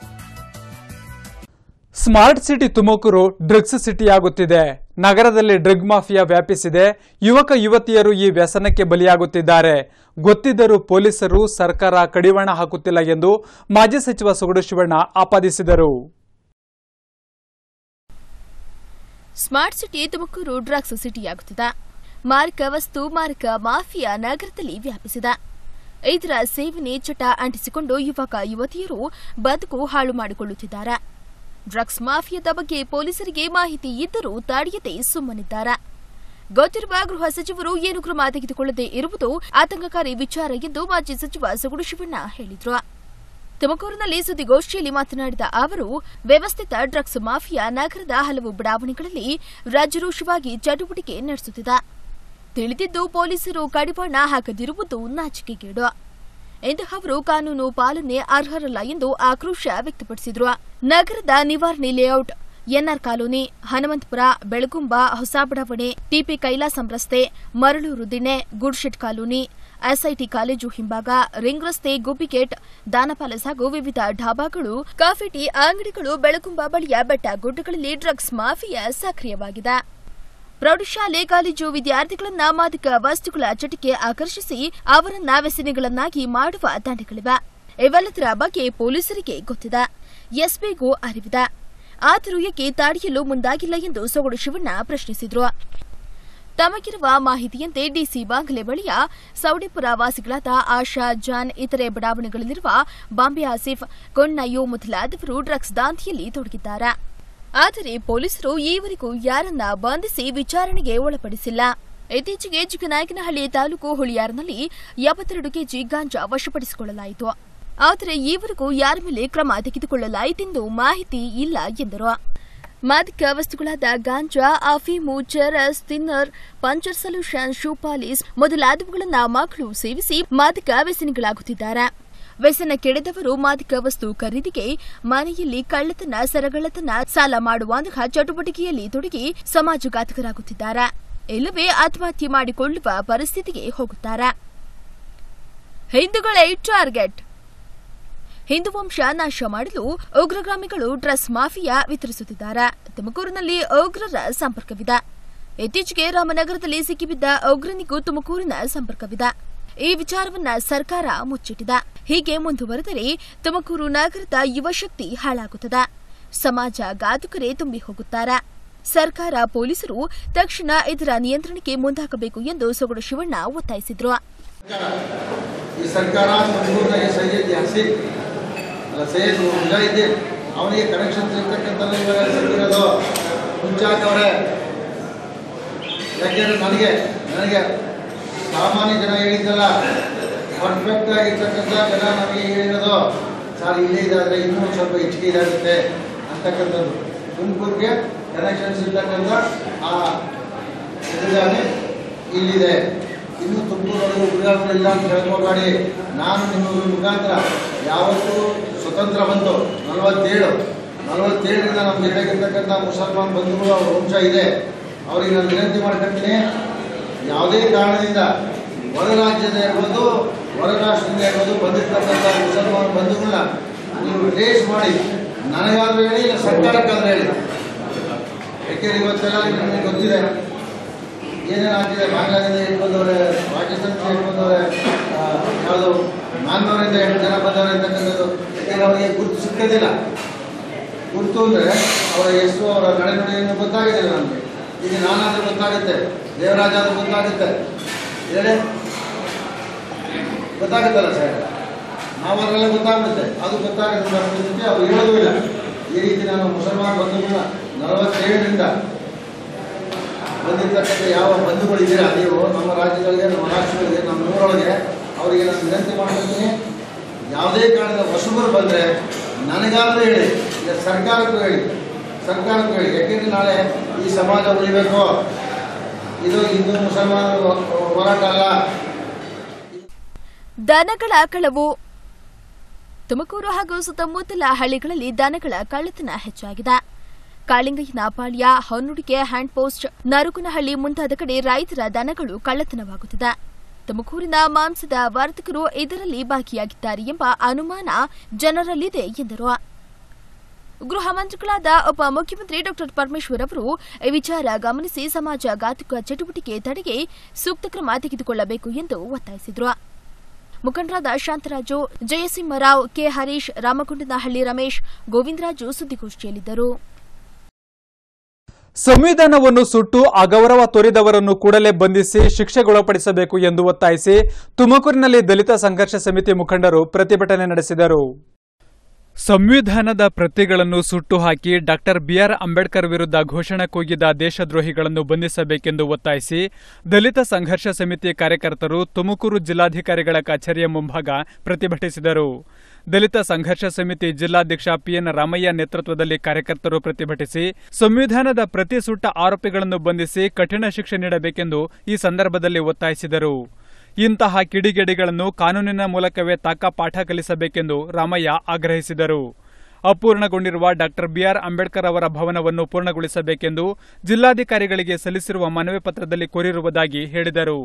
Speaker 1: ಸ್ಮಾರ್ಟ್ ಸಿಟಿ ತುಮಕೂರು ಡ್ರಗ್ಸ್ ಸಿಟಿಯಾಗುತ್ತಿದೆ ನಗರದಲ್ಲಿ ಡ್ರಗ್ ಮಾಫಿಯಾ ವ್ಯಾಪಿಸಿದೆ ಯುವಕ ಯುವತಿಯರು ಈ ವ್ಯಸನಕ್ಕೆ ಬಲಿಯಾಗುತ್ತಿದ್ದಾರೆ ಗೊತ್ತಿದ್ದರೂ ಪೊಲೀಸರು ಸರ್ಕಾರ ಕಡಿವಾಣ ಹಾಕುತ್ತಿಲ್ಲ ಎಂದು ಮಾಜಿ ಸಚಿವ ಸೊಗಡು ಶಿವಣ್ಣ ಆಪಾದಿಸಿದರು
Speaker 7: ಸ್ಮಾರ್ಟ್ ಸಿಟಿ ತುಮಕೂರು ಡ್ರಗ್ಸ್ ಸಿಟಿಯಾಗುತ್ತಿದೆ ಮಾರಕ ವಸ್ತು ಮಾರಕ ಮಾಫಿಯಾ ನಗರದಲ್ಲಿ ವ್ಯಾಪಿಸಿದೆ ಇದರ ಸೇವನೆ ಚಟ ಅಂಟಿಸಿಕೊಂಡು ಯುವಕ ಯುವತಿಯರು ಬದುಕು ಹಾಳು ಮಾಡಿಕೊಳ್ಳುತ್ತಿದ್ದಾರೆ ಡ್ರಗ್ಸ್ ಮಾಫಿಯಾದ ಬಗ್ಗೆ ಪೊಲೀಸರಿಗೆ ಮಾಹಿತಿ ಇದ್ದರೂ ತಡೆಯದೆ ಸುಮ್ಮನಿದ್ದಾರೆ ಗೊತ್ತಿರುವ ಗೃಹ ಸಚಿವರು ಏನು ಕ್ರಮ ತೆಗೆದುಕೊಳ್ಳದೆ ಇರುವುದು ಆತಂಕಕಾರಿ ವಿಚಾರ ಎಂದು ಮಾಜಿ ಸಚಿವ ಸೊಗಡು ಶಿವಣ್ಣ ಹೇಳಿದರು ತುಮಕೂರಿನಲ್ಲಿ ಸುದ್ದಿಗೋಷ್ಠಿಯಲ್ಲಿ ಮಾತನಾಡಿದ ಅವರು ವ್ಯವಸ್ಥಿತ ಡ್ರಗ್ಸ್ ಮಾಫಿಯಾ ನಗರದ ಹಲವು ಬಡಾವಣೆಗಳಲ್ಲಿ ರಾಜರೋಷವಾಗಿ ಚಟುವಟಿಕೆ ನಡೆಸುತ್ತಿದೆ ತಿಳಿದಿದ್ದು ಪೊಲೀಸರು ಕಡಿವಾಣ ಹಾಕದಿರುವುದು ನಾಚಿಕೆಗೇಡು ಇಂತಹವರು ಕಾನೂನು ಪಾಲನೆ ಅರ್ಹರಲ್ಲ ಎಂದು ಆಕ್ರೋಶ ವ್ಯಕ್ತಪಡಿಸಿದರು ನಗರದ ನಿವಾರಣೆ layout NR colony Hanumanthapura Belagumba ಹೊಸ ಬಡಾವಣೆ ಟಿಪಿ ಕೈಲಾಸಂ ರಸ್ತೆ Maraluru Dinne goods shed colony SIT college ಹಿಂಭಾಗ ರಿಂಗ್ ರಸ್ತೆ ಗುಬ್ಬಿಗೇಟ್ ದಾನ ಪ್ಯಾಲೇಸ್ ಹಾಗೂ ವಿವಿಧ ಢಾಬಾಗಳು ಕಾಫಿ ಟೀ ಅಂಗಡಿಗಳು ಬೆಳಗುಂಬ ಬಳಿಯ ಬೆಟ್ಟ ಗುಡ್ಡಗಳಲ್ಲಿ ಡ್ರಗ್ಸ್ ಮಾಫಿಯಾ ಸಕ್ರಿಯವಾಗಿದೆ ಪ್ರೌಢಶಾಲೆ ಕಾಲೇಜು ವಿದ್ಯಾರ್ಥಿಗಳನ್ನ ಮಾದಕ ವಸ್ತುಗಳ ಚಟಕ್ಕೆ ಆಕರ್ಷಿಸಿ ಅವರನ್ನ ವ್ಯಸನಿಗಳನ್ನಾಗಿ ಮಾಡುವ ದಂಡೆಗಳಿವೆ ಇವೆಲ್ಲದರ ಬಗ್ಗೆ ಪೊಲೀಸರಿಗೆ ಗೊತ್ತಿದೆ ಎಸ್ಪಿಗೂ ಅರಿವಿದೆ ಆದರೂ ಏಕೆ ತಡೆಯಲು ಮುಂದಾಗಿಲ್ಲ ಎಂದು ಸೊಗಡು ಶಿವಣ್ಣ ಪ್ರಶ್ನಿಸಿದರು ತಮಗಿರುವ ಮಾಹಿತಿಯಂತೆ ಡಿಸಿ ಬಾಂಗ್ಲೆ ಬಳಿಯ ಸೌಡಿಪುರ ವಾಸಿಗಳಾದ ಆಶಾ ಜಾನ್ ಇತರೆ ಬಡಾವಣೆಗಳಲ್ಲಿರುವ ಬಾಂಬೆ ಆಸಿಫ್ ಕೊಣ್ಣಯ್ಯು ಮೊದಲಾದವರು ಡ್ರಗ್ಸ್ ದಾಂಧಿಯಲ್ಲಿ ತೊಡಗಿದ್ದಾರೆ ಆದರೆ ಪೊಲೀಸರು ಈವರೆಗೂ ಯಾರನ್ನ ಬಂಧಿಸಿ ವಿಚಾರಣೆಗೆ ಒಳಪಡಿಸಿಲ್ಲ ಇತ್ತೀಚೆಗೆ ಚಿಕ್ಕನಾಯಕನಹಳ್ಳಿ ತಾಲೂಕು ಹುಳಿಯಾರ್ನಲ್ಲಿ ಎಪ್ಪತ್ತೆರಡು ಕೆಜಿ ಗಾಂಜಾ ವಶಪಡಿಸಿಕೊಳ್ಳಲಾಯಿತು ಆದರೆ ಈವರೆಗೂ ಯಾರ ಮೇಲೆ ಕ್ರಮ ತೆಗೆದುಕೊಳ್ಳಲಾಯಿತೆಂದು ಮಾಹಿತಿ ಇಲ್ಲ ಎಂದರು ಮಾದಕ ವಸ್ತುಗಳಾದ ಗಾಂಜಾ ಅಫೀಮು charas thinner puncture solution shoe polish ಮೊದಲಾದವುಗಳನ್ನ ಮಕ್ಕಳು ಸೇವಿಸಿ ಮಾದಕ ವ್ಯಸನಿಗಳಾಗುತ್ತಿದ್ದಾರೆ ವ್ಯಸನ ಕೆಡೆದವರು ಮಾದಕ ವಸ್ತು ಖರೀದಿಗೆ ಮನೆಯಲ್ಲಿ ಕಳ್ಳತನ ಸರಗಳತನ ಸಾಲ ಮಾಡುವಂತಹ ಚಟುವಟಿಕೆಯಲ್ಲಿ ತೊಡಗಿ ಸಮಾಜಘಾತಕರಾಗುತ್ತಿದ್ದಾರೆ ಇಲ್ಲವೇ ಆತ್ಮಹತ್ಯೆ ಮಾಡಿಕೊಳ್ಳುವ ಪರಿಸ್ಥಿತಿಗೆ ಹೋಗುತ್ತಾರೆ ಹಿಂದೂಗಳೇ ಟಾರ್ಗೆಟ್ ಹಿಂದೂ ವಂಶ ನಾಶ ಮಾಡಲು ಉಗ್ರಗಾಮಿಗಳು ಡ್ರಸ್ ಮಾಫಿಯಾ ವಿತರಿಸುತ್ತಿದ್ದಾರೆ ತುಮಕೂರಿನಲ್ಲಿ ಉಗ್ರರ ಸಂಪರ್ಕವಿದೆ ಇತ್ತೀಚೆಗೆ ರಾಮನಗರದಲ್ಲಿ ಸಿಕ್ಕಿಬಿದ್ದ ಉಗ್ರನಿಗೂ ತುಮಕೂರಿನ ಸಂಪರ್ಕವಿದೆ ಈ ವಿಚಾರವನ್ನ ಸರ್ಕಾರ ಮುಚ್ಚಿಟ್ಟಿದೆ ಹೀಗೆ ಮುಂದುವರೆದರೆ ತುಮಕೂರು ನಗರದ ಯುವ ಶಕ್ತಿ ಹಾಳಾಗುತ್ತದೆ ಸಮಾಜ ಘಾತುಕರೇ ತುಂಬಿ ಹೋಗುತ್ತಾರೆ ಸರ್ಕಾರ ಪೊಲೀಸರು ತಕ್ಷಣ ಇದರ ನಿಯಂತ್ರಣಕ್ಕೆ ಮುಂದಾಗಬೇಕು ಎಂದು ಸೊಗಡು ಶಿವಣ್ಣ ಒತ್ತಾಯಿಸಿದರು
Speaker 8: ಈ ಸರ್ಕಾರ ತುಮಕೂರಿನಾಗೆ ಸೈಯದ್ ಯಾಸಿಕ್ ಅಲ್ಲ ಸೈಯದ್ ಮುಜಾಹಿದ್ದೀನ್ ಅವನಿಗೆ ಕನೆಕ್ಷನ್ ಸಿಗ್ತಕ್ಕಂಥ ಇವಾಗ ಸಿಕ್ಕಿರೋದು ಮುಂಚಾಕವ್ರೆ ಯಾಕೆಂದ್ರೆ ನನಗೆ ನನಗೆ ಸಾಮಾನ್ಯ ಜನ ಹೇಳಿದ್ದಲ್ಲ ಪರ್ಫೆಕ್ಟ್ ಆಗಿರ್ತಕ್ಕಂಥ ಜನ ನಮಗೆ ಹೇಳಿರೋದು ಸರ್ ಇಲ್ಲೇ ಇದಾದ್ರೆ ಇನ್ನೂ ಒಂದ್ ಸ್ವಲ್ಪ ಹೆಚ್ಚಿಗೆ ಇದಾಗುತ್ತೆ ಅಂತಕ್ಕಂಥದ್ದು ತುಮಕೂರಿಗೆ ಕನೆಕ್ಷನ್ಸ್ ಇರ್ತಕ್ಕಂಥ ಆ ಎದುರುಗಾನೆ ಇಲ್ಲಿದೆ ಇನ್ನು ತುಮಕೂರೊಳಗೆ ಉಗ್ರಗಳಿಲ್ಲ ಅಂತ ಹೇಳ್ಕೊಬೇಡಿ ನಾನು ನಿಮ್ಮ ಮುಖಾಂತರ ಯಾವತ್ತೂ ಸ್ವತಂತ್ರ ಬಂತು ನಲವತ್ತೇಳು ನಲವತ್ತೇಳರಿಂದ ನಮ್ಮ ಜೊತೆಗಿರ್ತಕ್ಕಂಥ ಮುಸಲ್ಮಾನ್ ಬಂಧುಗಳು ಅವ್ರ ವಂಶ ಇದೆ ಅವರಿಗೆ ನಾನು ವಿನಂತಿ ಮಾಡ್ಕೊಳ್ತೀನಿ ಯಾವುದೇ ಕಾರಣದಿಂದ ಹೊರ ರಾಜ್ಯದ ಇರ್ಬೋದು ಹೊರ ರಾಷ್ಟ್ರದಿಂದ ಇರ್ಬೋದು ಬಂದಿರ್ತಕ್ಕಂಥ ಮುಸಲ್ಮಾನ್ ಬಂಧುಗಳನ್ನ ನೀವು ಟ್ರೇಸ್ ಮಾಡಿ ನನಗಾದ್ರೂ ಹೇಳಿ ಇಲ್ಲ ಸರ್ಕಾರಕ್ಕಾದ್ರೂ ಹೇಳಿ ಯಾಕೆಂದ್ರೆ ಇವತ್ತೆಲ್ಲ ನಿಮಗೆ ಗೊತ್ತಿದೆ ಏನೇನು ಆಗ್ತಿದೆ ಬಾಂಗ್ಲಾದಿಂದ ಎಷ್ಟು ಬಂದವ್ರೆ ಪಾಕಿಸ್ತಾನದಿಂದ ಎಷ್ಟು ಬಂದವ್ರೆ ಆ, ಯಾವುದು ಮ್ಯಾನ್ಮರಿಂದ ಎಷ್ಟು ಜನ ಬಂದವ್ರೆ ಅಂತಕ್ಕಂಥದ್ದು ಯಾಕೆಂದ್ರೆ ಅವರಿಗೆ ಗುರುತು ಸಿಕ್ಕದಿಲ್ಲ ಗುರುತು ಅಂದರೆ ಅವರ ಹೆಸರು ಅವರ ನಡೆನುಡಿಯನ್ನು ಗೊತ್ತಾಗೋದಿಲ್ಲ ನಮಗೆ ಈಗ ನಾನಾದ್ರೂ ಗೊತ್ತಾಗುತ್ತೆ ದೇವರಾಜ ಆದ್ರೂ ಗೊತ್ತಾಗುತ್ತೆ ಹೇಳಿ ಗೊತ್ತಾಗುತ್ತಲ್ಲ ಸರ್ ನಾವಾದ್ರೆಲ್ಲ ಗೊತ್ತಾಗುತ್ತೆ ಅದು ಗೊತ್ತಾಗದ ಪರಿಸ್ಥಿತಿ ಅವ್ರು ಹೇಳೋದು ಇಲ್ಲ ಈ ರೀತಿ ನಾನು ಮುಸಲ್ಮಾನ್ ಬಂಧುಗಳನ್ನ ನಲವತ್ತೇಳರಿಂದ ಬಂದಿರ್ತಕ್ಕಂಥ ಯಾವ ಬಂಧುಗಳಿದ್ದೀರಾ ನೀವು ನಮ್ಮ ರಾಜ್ಯಗಳಿಗೆ ನಮ್ಮ ರಾಷ್ಟ್ರಗಳಿಗೆ ನಮ್ಮ ಊರೊಳಗೆ ಅವರಿಗೆ ನಾನು ವಿನಂತಿ ಮಾಡ್ತೀನಿ ಯಾವುದೇ ಕಾರಣದ ಹೊಸಬರು ಬಂದರೆ ನನಗಾದ್ರೂ ಹೇಳಿ ಇಲ್ಲ ಸರ್ಕಾರಕ್ಕೂ ಹೇಳಿ ಸರ್ಕಾರಕ್ಕೂ ಹೇಳಿ ಯಾಕೆಂದ್ರೆ ನಾಳೆ ಈ ಸಮಾಜ ಉಳಿಬೇಕು ಇದು ಹಿಂದೂ ಮುಸಲ್ಮಾನರ ಹೋರಾಟ ಅಲ್ಲ
Speaker 7: ದನಗಳ ಕಳವು ತುಮಕೂರು ಹಾಗೂ ಸುತ್ತಮುತ್ತಲ ಹಳ್ಳಿಗಳಲ್ಲಿ ದನಗಳ ಕಳ್ಳತನ ಹೆಚ್ಚಾಗಿದೆ ಕಾಳಿಂಗಯ್ಯನ ಪಾಳ್ಯ ಹೊನ್ನುಡಿಗೆ ಹ್ಯಾಂಡ್ ಪೋಸ್ಟ್ ನರುಕನಹಳ್ಳಿ ಮುಂತಾದ ಕಡೆ ರೈತರ ದನಗಳು ಕಳ್ಳತನವಾಗುತ್ತಿದೆ ತುಮಕೂರಿನ ಮಾಂಸದ ವರ್ತಕರು ಇದರಲ್ಲಿ ಭಾಗಿಯಾಗಿದ್ದಾರೆ ಎಂಬ ಅನುಮಾನ ಜನರಲ್ಲಿದೆ ಎಂದರು ಗೃಹ ಮಂತ್ರಿಗಳಾದ ಉಪ ಮುಖ್ಯಮಂತ್ರಿ ಡಾ ಪರಮೇಶ್ವರ್ ಅವರು ಈ ವಿಚಾರ ಗಮನಿಸಿ ಸಮಾಜ ಘಾತುಕ ಚಟುವಟಿಕೆ ತಡೆಗೆ ಸೂಕ್ತ ಕ್ರಮ ತೆಗೆದುಕೊಳ್ಳಬೇಕು ಎಂದು ಒತ್ತಾಯಿಸಿದರು ಮುಖಂಡರಾದ ಶಾಂತರಾಜು ಜಯಸಿಂಹರಾವ್ ಕೆ ಹರೀಶ್ ರಾಮಗೊಂಡನಹಳ್ಳಿ ರಮೇಶ್ ಗೋವಿಂದರಾಜು ಸುದ್ದಿಗೋಷ್ಠಿಯಲ್ಲಿದ್ದರು
Speaker 1: ಸಂವಿಧಾನವನ್ನು ಸುಟ್ಟು ಅಗೌರವ ತೋರಿದವರನ್ನು ಕೂಡಲೇ ಬಂಧಿಸಿ ಶಿಕ್ಷೆಗೊಳಪಡಿಸಬೇಕು ಎಂದು ಒತ್ತಾಯಿಸಿ ತುಮಕೂರಿನಲ್ಲಿ ದಲಿತ ಸಂಘರ್ಷ ಸಮಿತಿ ಮುಖಂಡರು ಪ್ರತಿಭಟನೆ ನಡೆಸಿದರು ಸಂವಿಧಾನದ ಪ್ರತಿಗಳನ್ನು ಸುಟ್ಟು ಹಾಕಿ ಡಾಕ್ಟರ್ ಬಿಆರ್ ಅಂಬೇಡ್ಕರ್ ವಿರುದ್ಧ ಘೋಷಣೆ ಕೂಗಿದ ದೇಶದ್ರೋಹಿಗಳನ್ನು ಬಂಧಿಸಬೇಕೆಂದು ಒತ್ತಾಯಿಸಿ ದಲಿತ ಸಂಘರ್ಷ ಸಮಿತಿ ಕಾರ್ಯಕರ್ತರು ತುಮಕೂರು ಜಿಲ್ಲಾಧಿಕಾರಿಗಳ ಕಚೇರಿಯ ಮುಂಭಾಗ ಪ್ರತಿಭಟಿಸಿದರು ದಲಿತ ಸಂಘರ್ಷ ಸಮಿತಿ ಜಿಲ್ಲಾಧ್ಯಕ್ಷ ಪಿಎನ್ ರಾಮಯ್ಯ ನೇತೃತ್ವದಲ್ಲಿ ಕಾರ್ಯಕರ್ತರು ಪ್ರತಿಭಟಿಸಿ ಸಂವಿಧಾನದ ಪ್ರತಿ ಸುಟ್ಟ ಆರೋಪಿಗಳನ್ನು ಬಂಧಿಸಿ ಕಠಿಣ ಶಿಕ್ಷೆ ನೀಡಬೇಕೆಂದು ಈ ಸಂದರ್ಭದಲ್ಲಿ ಒತ್ತಾಯಿಸಿದರು ಇಂತಹ ಕಿಡಿಗೇಡಿಗಳನ್ನು ಕಾನೂನಿನ ಮೂಲಕವೇ ತಕ್ಕ ಪಾಠ ಕಲಿಸಬೇಕೆಂದು ರಾಮಯ್ಯ ಆಗ್ರಹಿಸಿದರು ಅಪೂರ್ಣಗೊಂಡಿರುವ ಡಾಕ್ಟರ್ ಬಿಆರ್ ಅಂಬೇಡ್ಕರ್ ಅವರ ಭವನವನ್ನು ಪೂರ್ಣಗೊಳಿಸಬೇಕೆಂದು ಜಿಲ್ಲಾಧಿಕಾರಿಗಳಿಗೆ ಸಲ್ಲಿಸಿರುವ ಮನವಿ ಪತ್ರದಲ್ಲಿ ಕೋರಿರುವುದಾಗಿ ಹೇಳಿದರು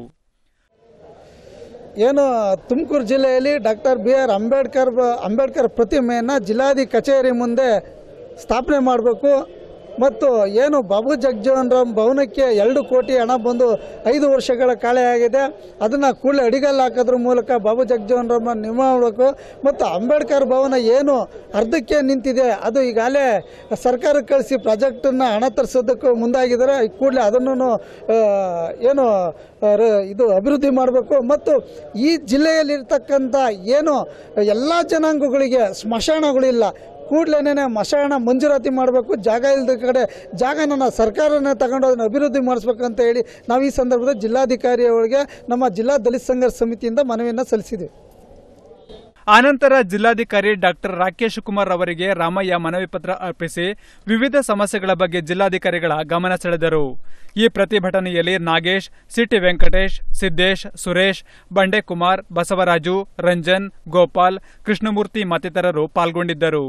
Speaker 9: ಏನು ತುಮಕೂರು ಜಿಲ್ಲೆಯಲ್ಲಿ doctor B R Ambedkar Ambedkar ಪ್ರತಿಮೆಯನ್ನು ಜಿಲ್ಲಾಧಿ ಕಚೇರಿ ಮುಂದೆ ಸ್ಥಾಪನೆ ಮಾಡಬೇಕು ಮತ್ತು ಏನು ಬಾಬು ಜಗಜೀವನ್ ರಾಮ್ ಭವನಕ್ಕೆ ಎರಡು ಕೋಟಿ ಹಣ ಬಂದು ಐದು ವರ್ಷಗಳ ಕಾಳೆ ಆಗಿದೆ ಅದನ್ನು ಕೂಡಲೇ ಅಡಿಗಲ್ಲು ಹಾಕೋದ್ರ ಮೂಲಕ ಬಾಬು ಜಗಜೀವನ್ ರಾಮ್ ನಿರ್ಮಾಣ ಮಾಡಬೇಕು ಮತ್ತು ಅಂಬೇಡ್ಕರ್ ಭವನ ಏನು ಅರ್ಧಕ್ಕೆ ನಿಂತಿದೆ ಅದು ಈಗಾಗಲೇ ಸರ್ಕಾರಕ್ಕೆ ಕಳಿಸಿ ಪ್ರಾಜೆಕ್ಟನ್ನು ಹಣ ತರಿಸೋದಕ್ಕೂ ಮುಂದಾಗಿದ್ದಾರೆ ಕೂಡಲೇ ಅದನ್ನು ಏನು ಆ, ರ- ಇದು ಅಭಿವೃದ್ಧಿ ಮಾಡಬೇಕು ಮತ್ತು ಈ ಜಿಲ್ಲೆಯಲ್ಲಿರ್ತಕ್ಕಂಥ ಏನು ಎಲ್ಲ ಜನಾಂಗಗಳಿಗೆ ಸ್ಮಶಾನಗಳಿಲ್ಲ ಕೂಡಲೇನೆ ಮಶಾಣ ಮಂಜೂರಾತಿ ಮಾಡಬೇಕು ಜಾಗ ಇಲ್ಲದ ಕಡೆ ಜಾಗನ ಸರ್ಕಾರನೇ ತಗೊಂಡು ಅದನ್ನು ಅಭಿವೃದ್ಧಿ ಮಾಡಿಸ್ಬೇಕಂತ ಹೇಳಿ ನಾವು ಈ ಸಂದರ್ಭದಲ್ಲಿ ಜಿಲ್ಲಾಧಿಕಾರಿ ಅವರಿಗೆ ನಮ್ಮ ಜಿಲ್ಲಾ ದಲಿತ ಸಂಘರ್ಷ ಸಮಿತಿಯಿಂದ ಮನವಿಯನ್ನು ಸಲ್ಲಿಸಿದ್ದೀವಿ
Speaker 1: ಆನಂತರ ಜಿಲ್ಲಾಧಿಕಾರಿ ಡಾಕ್ಟರ್ ರಾಕೇಶ್ ಕುಮಾರ್ ಅವರಿಗೆ ರಾಮಯ್ಯ ಮನವಿ ಪತ್ರ ಅರ್ಪಿಸಿ ವಿವಿಧ ಸಮಸ್ಯೆಗಳ ಬಗ್ಗೆ ಜಿಲ್ಲಾಧಿಕಾರಿಗಳ ಗಮನ ಸೆಳೆದರು ಈ ಪ್ರತಿಭಟನೆಯಲ್ಲಿ ನಾಗೇಶ್ ಸಿಟಿ ವೆಂಕಟೇಶ್ ಸಿದ್ದೇಶ್ ಸುರೇಶ್ ಬಂಡೆಕುಮಾರ್ ಬಸವರಾಜು ರಂಜನ್ ಗೋಪಾಲ್ ಕೃಷ್ಣಮೂರ್ತಿ ಮತ್ತಿತರರು ಪಾಲ್ಗೊಂಡಿದ್ದರು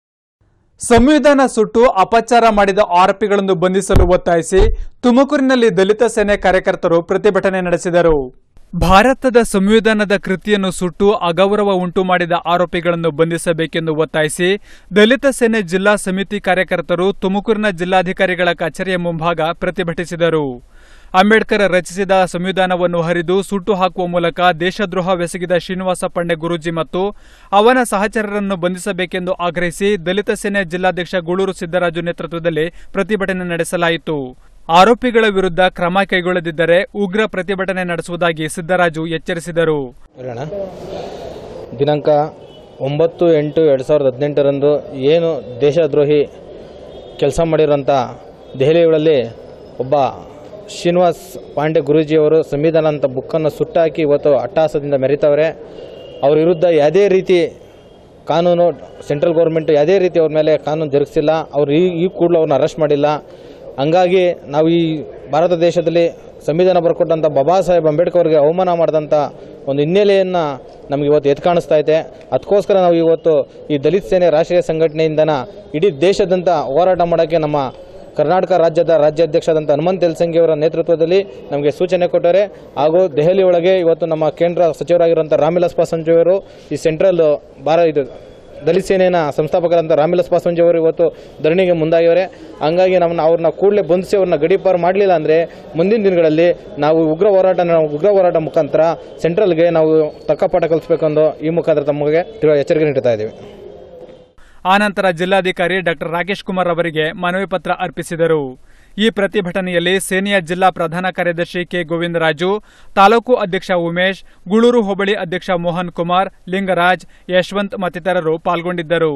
Speaker 1: ಸಂವಿಧಾನ ಸುಟ್ಟು ಅಪಚಾರ ಮಾಡಿದ ಆರೋಪಿಗಳನ್ನು ಬಂಧಿಸಲು ಒತ್ತಾಯಿಸಿ ತುಮಕೂರಿನಲ್ಲಿ ದಲಿತ ಸೇನೆ ಕಾರ್ಯಕರ್ತರು ಪ್ರತಿಭಟನೆ ನಡೆಸಿದರು ಭಾರತದ ಸಂವಿಧಾನದ ಕೃತಿಯನ್ನು ಸುಟ್ಟು ಅಗೌರವ ಉಂಟು ಮಾಡಿದ ಆರೋಪಿಗಳನ್ನು ಬಂಧಿಸಬೇಕೆಂದು ಒತ್ತಾಯಿಸಿ ದಲಿತ ಸೇನೆ ಜಿಲ್ಲಾ ಸಮಿತಿ ಕಾರ್ಯಕರ್ತರು ತುಮಕೂರಿನ ಜಿಲ್ಲಾಧಿಕಾರಿಗಳ ಕಚೇರಿಯ ಮುಂಭಾಗ ಪ್ರತಿಭಟಿಸಿದರು ಅಂಬೇಡ್ಕರ್ ರಚಿಸಿದ ಸಂವಿಧಾನವನ್ನು ಹರಿದು ಸುಟ್ಟು ಹಾಕುವ ಮೂಲಕ ದೇಶದ್ರೋಹವೆಸಗಿದ ಶ್ರೀನಿವಾಸ ಪಂಡೆ ಗುರೂಜಿ ಮತ್ತು ಅವನ ಸಹಚರರನ್ನು ಬಂಧಿಸಬೇಕೆಂದು ಆಗ್ರಹಿಸಿ ದಲಿತ ಸೇನೆ ಜಿಲ್ಲಾಧ್ಯಕ್ಷ ಗೂಳೂರು ಸಿದ್ದರಾಜು ನೇತೃತ್ವದಲ್ಲಿ ಪ್ರತಿಭಟನೆ ನಡೆಸಲಾಯಿತು ಆರೋಪಿಗಳ ವಿರುದ್ಧ ಕ್ರಮ ಕೈಗೊಳ್ಳದಿದ್ದರೆ ಉಗ್ರ ಪ್ರತಿಭಟನೆ ನಡೆಸುವುದಾಗಿ ಸಿದ್ದರಾಜು ಎಚ್ಚರಿಸಿದರು
Speaker 10: ಹೇಳೋಣ ದಿನಾಂಕ ಒಂಬತ್ತು ಎಂಟು ಎರಡು ಸಾವಿರದ ಹದಿನೆಂಟರಂದು ಏನು ದೇಶದ್ರೋಹಿ ಕೆಲಸ ಮಾಡಿರೋಂಥ ದೆಹಲಿಗಳಲ್ಲಿ ಒಬ್ಬ ಶ್ರೀನಿವಾಸ್ ಪಾಂಡೆ ಗುರೂಜಿಯವರು ಸಂವಿಧಾನ ಅಂತ ಬುಕ್ಕನ್ನು ಸುಟ್ಟಾಕಿ ಇವತ್ತು ಅಟ್ಟಹಾಸದಿಂದ ಮೆರಿತವ್ರೆ ಅವ್ರ ವಿರುದ್ಧ ಯಾವುದೇ ರೀತಿ ಕಾನೂನು ಸೆಂಟ್ರಲ್ ಗೌರ್ಮೆಂಟ್ ಯಾವುದೇ ರೀತಿ ಅವ್ರ ಮೇಲೆ ಕಾನೂನು ಜರುಗಿಸಿಲ್ಲ ಅವ್ರು ಈ ಈ ಕೂಡಲೂ ಅವ್ರನ್ನ ಅರೆಸ್ಟ್ ಮಾಡಿಲ್ಲ ಹಂಗಾಗಿ ನಾವು ಈ ಭಾರತ ದೇಶದಲ್ಲಿ ಸಂವಿಧಾನ ಬರ್ಕೊಟ್ಟಂಥ ಬಾಬಾ ಸಾಹೇಬ್ ಅಂಬೇಡ್ಕರ್ ಅವರಿಗೆ ಅವಮಾನ ಮಾಡಿದಂಥ ಒಂದು ಹಿನ್ನೆಲೆಯನ್ನು ನಮಗೆ ಇವತ್ತು ಎತ್ತು ಕಾಣಿಸ್ತಾ ಇದೆ ಅದಕ್ಕೋಸ್ಕರ ನಾವು ಇವತ್ತು ಈ ದಲಿತ ಸೇನೆ ರಾಷ್ಟ್ರೀಯ ಸಂಘಟನೆಯಿಂದನ ಇಡೀ ದೇಶದಂತ ಹೋರಾಟ ಮಾಡೋಕ್ಕೆ ನಮ್ಮ ಕರ್ನಾಟಕ ರಾಜ್ಯದ ರಾಜ್ಯಾಧ್ಯಕ್ಷರಾದಂಥ ಹನುಮಂತ್ ಎಲ್ಸಂಗಿ ಅವರ ನೇತೃತ್ವದಲ್ಲಿ ನಮಗೆ ಸೂಚನೆ ಕೊಟ್ಟರೆ ಹಾಗೂ ದೆಹಲಿ ಒಳಗೆ ಇವತ್ತು ನಮ್ಮ ಕೇಂದ್ರ ಸಚಿವರಾಗಿರುವಂಥ ರಾಮ್ವಿಲಾಸ್ ಪಾಸ್ವಾನ್ ಅವರು ಈ ಸೆಂಟ್ರಲ್ ಭಾರ ಇದು ದಲಿತ ಸೇನೆಯ ಸಂಸ್ಥಾಪಕರಂತ ರಾಮ್ವಿಲಾಸ್ ಪಾಸ್ವಾನ್ ಅವರು ಇವತ್ತು ಧರಣಿಗೆ ಮುಂದಾಗಿದ್ದಾರೆ ಹಂಗಾಗಿ ನಮ್ಮನ್ನ ಅವ್ರನ್ನ ಕೂಡಲೇ ಬಂಧಿಸಿ ಅವ್ರನ್ನ ಗಡೀಪಾರು ಮಾಡಲಿಲ್ಲ ಅಂದರೆ ಮುಂದಿನ ದಿನಗಳಲ್ಲಿ ನಾವು ಉಗ್ರ ಹೋರಾಟ ಉಗ್ರ ಹೋರಾಟ ಮುಖಾಂತರ ಸೆಂಟ್ರಲ್ಗೆ ನಾವು ತಕ್ಕ ಪಾಠ ಕಲಿಸ್ಬೇಕೆಂದು ಈ ಮುಖಾಂತರ ತಮಗೆ ತಿಳಿ- ಎಚ್ಚರಿಕೆ ನೀಡ್ತಾ ಇದ್ದೀವಿ
Speaker 1: ಆನಂತರ ಜಿಲ್ಲಾಧಿಕಾರಿ ಡಾಕ್ಟರ್ ರಾಕೇಶ್ ಕುಮಾರ್ ಅವರಿಗೆ ಮನವಿ ಪತ್ರ ಅರ್ಪಿಸಿದರು ಈ ಪ್ರತಿಭಟನೆಯಲ್ಲಿ ಸೇನೆಯ ಜಿಲ್ಲಾ ಪ್ರಧಾನ ಕಾರ್ಯದರ್ಶಿ ಕೆ ಗೋವಿಂದರಾಜು ತಾಲೂಕು ಅಧ್ಯಕ್ಷ ಉಮೇಶ್ ಗುಳೂರು ಹೋಬಳಿ ಅಧ್ಯಕ್ಷ ಮೋಹನ್ ಕುಮಾರ್ ಲಿಂಗರಾಜ್ ಯಶವಂತ್ ಮತ್ತಿತರರು ಪಾಲ್ಗೊಂಡಿದ್ದರು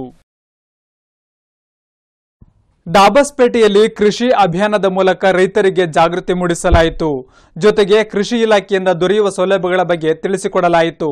Speaker 1: ಡಾಬಸ್ಪೇಟೆಯಲ್ಲಿ ಕೃಷಿ ಅಭಿಯಾನದ ಮೂಲಕ ರೈತರಿಗೆ ಜಾಗೃತಿ ಮೂಡಿಸಲಾಯಿತು ಜೊತೆಗೆ ಕೃಷಿ ಇಲಾಖೆಯಿಂದ ದೊರೆಯುವ ಸೌಲಭ್ಯಗಳ ಬಗ್ಗೆ ತಿಳಿಸಿಕೊಡಲಾಯಿತು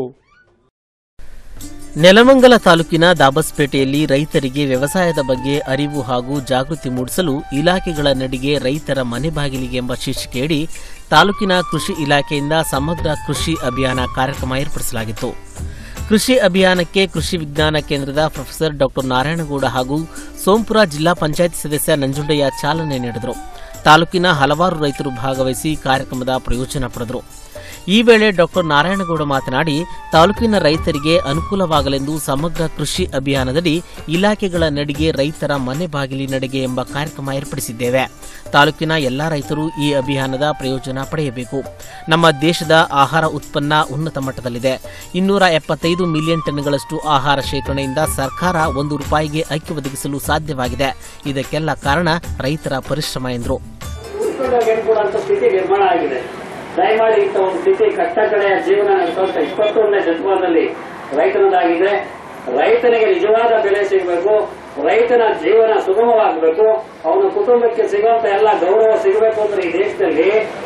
Speaker 11: ನೆಲಮಂಗಲ ತಾಲೂಕಿನ ದಾಬಸ್ಪೇಟೆಯಲ್ಲಿ ರೈತರಿಗೆ ವ್ಯವಸಾಯದ ಬಗ್ಗೆ ಅರಿವು ಹಾಗೂ ಜಾಗೃತಿ ಮೂಡಿಸಲು ಇಲಾಖೆಗಳ ನಡಿಗೆ ರೈತರ ಮನೆ ಬಾಗಿಲಿಗೆ ಎಂಬ ಶೀರ್ಷಿಕೆಯಡಿ ತಾಲೂಕಿನ ಕೃಷಿ ಇಲಾಖೆಯಿಂದ ಸಮಗ್ರ ಕೃಷಿ ಅಭಿಯಾನ ಕಾರ್ಯಕ್ರಮ ಏರ್ಪಡಿಸಲಾಗಿತ್ತು ಕೃಷಿ ಅಭಿಯಾನಕ್ಕೆ ಕೃಷಿ ವಿಜ್ಞಾನ ಕೇಂದ್ರದ ಪ್ರೊಫೆಸರ್ ಡಾಕ್ಟರ್ ನಾರಾಯಣಗೌಡ ಹಾಗೂ ಸೋಂಪುರ ಜಿಲ್ಲಾ ಪಂಚಾಯತ್ ಸದಸ್ಯ ನಂಜುಂಡಯ್ಯ ಚಾಲನೆ ನೀಡಿದರು ತಾಲೂಕಿನ ಹಲವಾರು ರೈತರು ಭಾಗವಹಿಸಿ ಕಾರ್ಯಕ್ರಮದ ಪ್ರಯೋಜನ ಪಡೆದರು ಈ ವೇಳೆ ಡಾಕ್ಟರ್ ನಾರಾಯಣಗೌಡ ಮಾತನಾಡಿ ತಾಲೂಕಿನ ರೈತರಿಗೆ ಅನುಕೂಲವಾಗಲೆಂದು ಸಮಗ್ರ ಕೃಷಿ ಅಭಿಯಾನದಡಿ ಇಲಾಖೆಗಳ ನಡಿಗೆ ರೈತರ ಮನೆ ಬಾಗಿಲಿ ನಡಿಗೆ ಎಂಬ ಕಾರ್ಯಕ್ರಮ ಏರ್ಪಡಿಸಿದ್ದೇವೆ ತಾಲೂಕಿನ ಎಲ್ಲಾ ರೈತರು ಈ ಅಭಿಯಾನದ ಪ್ರಯೋಜನ ಪಡೆಯಬೇಕು ನಮ್ಮ ದೇಶದ ಆಹಾರ ಉತ್ಪನ್ನ ಉನ್ನತ ಮಟ್ಟದಲ್ಲಿದೆ ಇನ್ನೂರ ಎಪ್ಪತ್ತೈದು ಮಿಲಿಯನ್ ಟನ್ಗಳಷ್ಟು ಆಹಾರ ಶೇಖರಣೆಯಿಂದ ಸರ್ಕಾರ ಒಂದು ರೂಪಾಯಿಗೆ ಅಕ್ಕಿ ಒದಗಿಸಲು ಸಾಧ್ಯವಾಗಿದೆ ಇದಕ್ಕೆಲ್ಲ ಕಾರಣ ರೈತರ ಪರಿಶ್ರಮ ಎಂದರು
Speaker 12: ಉಳ್ಕೊಂಡೋಗಿಟ್ಕೊಡುವಂತ ಸ್ಥಿತಿ ನಿರ್ಮಾಣ ಆಗಿದೆ ದಯಮಾಡಿ ಇಂಥ ಒಂದು ಸ್ಥಿತಿ ಕಷ್ಟ ಕಡೆಯ ಜೀವನ ನಡೆಸುವಂತ ಇಪ್ಪತ್ತೊಂದನೇ ಶತಮಾನದಲ್ಲಿ ರೈತನದಾಗಿದೆ ರೈತನಿಗೆ ನಿಜವಾದ ಬೆಲೆ ಸಿಗಬೇಕು ರೈತನ ಜೀವನ ಸುಗಮವಾಗಬೇಕು ಅವನ ಕುಟುಂಬಕ್ಕೆ ಸಿಗುವಂತ ಎಲ್ಲ ಗೌರವ ಸಿಗಬೇಕು ಅಂದ್ರೆ ಈ ದೇಶದಲ್ಲಿ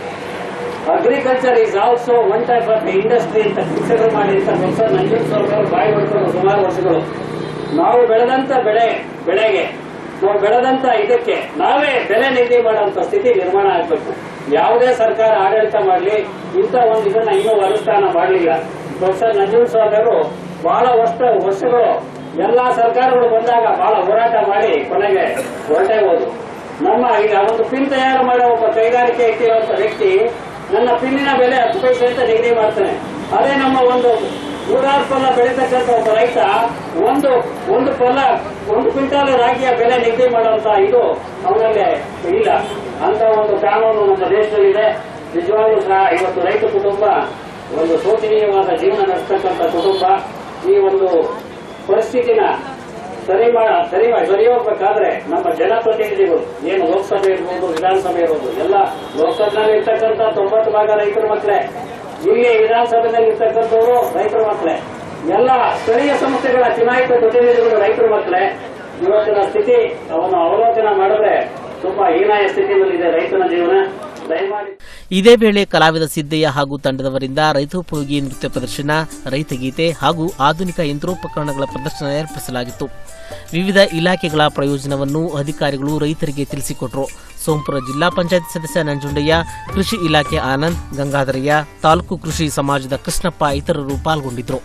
Speaker 12: agriculture is also one type of industry ಅಂತ ಕೃಷಿಕರು ಮಾಡಿದಂತ ಪ್ರೊಫೆಸರ್ ನಂಜುಂಡಸ್ವಾಮಿ ಅವರು ಬಾಯಿ ಹೊಡ್ಕೊಂಡು ಸುಮಾರು ವರ್ಷಗಳು ನಾವು ಬೆಳೆದಂತ ಬೆಳೆ ಬೆಳೆಗೆ ನಾವು ಬೆಳೆದಂತ ಇದಕ್ಕೆ ನಾವೇ ಬೆಲೆ ನಿಗದಿ ಮಾಡುವಂತ ಸ್ಥಿತಿ ನಿರ್ಮಾಣ ಆಗಬೇಕು ಯಾವುದೇ ಸರ್ಕಾರ ಆಡಳಿತ ಮಾಡಲಿ ಇಂಥ ಒಂದು ಇದನ್ನ ಇನ್ನೂ ಅನುಷ್ಠಾನ ಮಾಡಲಿಲ್ಲ ಪ್ರೊಫೆಸರ್ ನಂಜುಂಡಸ್ವಾಮಿ ಅವರು ಬಹಳ ವರ್ಷ ವರ್ಷಗಳು ಎಲ್ಲಾ ಸರ್ಕಾರಗಳು ಬಂದಾಗ ಬಹಳ ಹೋರಾಟ ಮಾಡಿ ಕೊನೆಗೆ ಹೊರಟೇ ಹೋದ್ರು ನಮ್ಮ ಈಗ ಒಂದು ಪಿನ್ ತಯಾರು ಮಾಡೋ ಒಬ್ಬ ಕೈಗಾರಿಕೆ ಇಟ್ಟಿರುವಂತ ವ್ಯಕ್ತಿ ನನ್ನ ಪಿನ್ನಿನ ಬೆಲೆ ಹತ್ತು ಪೈಸೆ ಅಂತ ನಿಗದಿ ಮಾಡ್ತಾನೆ ಅದೇ ನಮ್ಮ ಒಂದು ನೂರಾರು ಫಲ ಬೆಳೀತಕ್ಕಂಥ ಒಬ್ಬ ರೈತ ಒಂದು ಒಂದು ಫಲ ಒಂದು ಕ್ವಿಂಟಾಲ್ ರಾಗಿಯ ಬೆಲೆ ನಿಗದಿ ಮಾಡುವಂತ ಇದು ಅವನಲ್ಲಿ ಇಲ್ಲ ಅಂತ ಒಂದು ಕಾನೂನು ನಮ್ಮ ದೇಶದಲ್ಲಿದೆ ನಿಜವಾಗ್ಲೂ ಸಹ ಇವತ್ತು ರೈತ ಕುಟುಂಬ ಒಂದು ಶೋಚನೀಯವಾದ ಜೀವನ ನಡೆಸ್ತಕ್ಕಂಥ ಕುಟುಂಬ ಈ ಒಂದು ಪರಿಸ್ಥಿತಿನ ಸರಿ ಮಾಡ ಸರಿ ಮಾಡಿ ಸರಿ ಹೋಗ್ಬೇಕಾದ್ರೆ ನಮ್ಮ ಜನಪ್ರತಿನಿಧಿಗಳು ಏನು ಲೋಕಸಭೆ ಇರ್ಬೋದು ವಿಧಾನಸಭೆ ಇರ್ಬೋದು ಎಲ್ಲ ಲೋಕಸಭೆನಲ್ಲಿ ಇರ್ತಕ್ಕಂಥ ತೊಂಬತ್ತು ಭಾಗ ರೈತರ ಮಕ್ಕಳೇ ಇಲ್ಲಿ ವಿಧಾನಸಭೆಯಲ್ಲಿ ಇರ್ತಕ್ಕಂಥವರು ರೈತರ ಮಕ್ಕಳೇ ಎಲ್ಲ ಸ್ಥಳೀಯ ಸಂಸ್ಥೆಗಳ ಚುನಾಯಿತ ಪ್ರತಿನಿಧಿಗಳು ರೈತರ ಮಕ್ಕಳೇ ಇವತ್ತಿನ ಸ್ಥಿತಿ ಅವನು ಅವಲೋಕನ ಮಾಡಿದ್ರೆ ತುಂಬಾ ಹೀನಾಯ ಸ್ಥಿತಿಯಲ್ಲಿದೆ ರೈತನ ಜೀವನ ದಯಮಾಡಿ
Speaker 11: ಇದೇ ವೇಳೆ ಕಲಾವಿದ ಸಿದ್ದಯ್ಯ ಹಾಗೂ ತಂಡದವರಿಂದ ರೈತೋಪಯೋಗಿ ನೃತ್ಯ ಪ್ರದರ್ಶನ ರೈತಗೀತೆ ಹಾಗೂ ಆಧುನಿಕ ಯಂತ್ರೋಪಕರಣಗಳ ಪ್ರದರ್ಶನ ಏರ್ಪಡಿಸಲಾಗಿತ್ತು ವಿವಿಧ ಇಲಾಖೆಗಳ ಪ್ರಯೋಜನವನ್ನು ಅಧಿಕಾರಿಗಳು ರೈತರಿಗೆ ತಿಳಿಸಿಕೊಟ್ರು ಸೋಂಪುರ ಜಿಲ್ಲಾ ಪಂಚಾಯತ್ ಸದಸ್ಯ ನಂಜುಂಡಯ್ಯ ಕೃಷಿ ಇಲಾಖೆ ಆನಂದ್ ಗಂಗಾಧರಯ್ಯ ತಾಲೂಕು ಕೃಷಿ ಸಮಾಜದ ಕೃಷ್ಣಪ್ಪ ಇತರರು ಪಾಲ್ಗೊಂಡಿದ್ದರು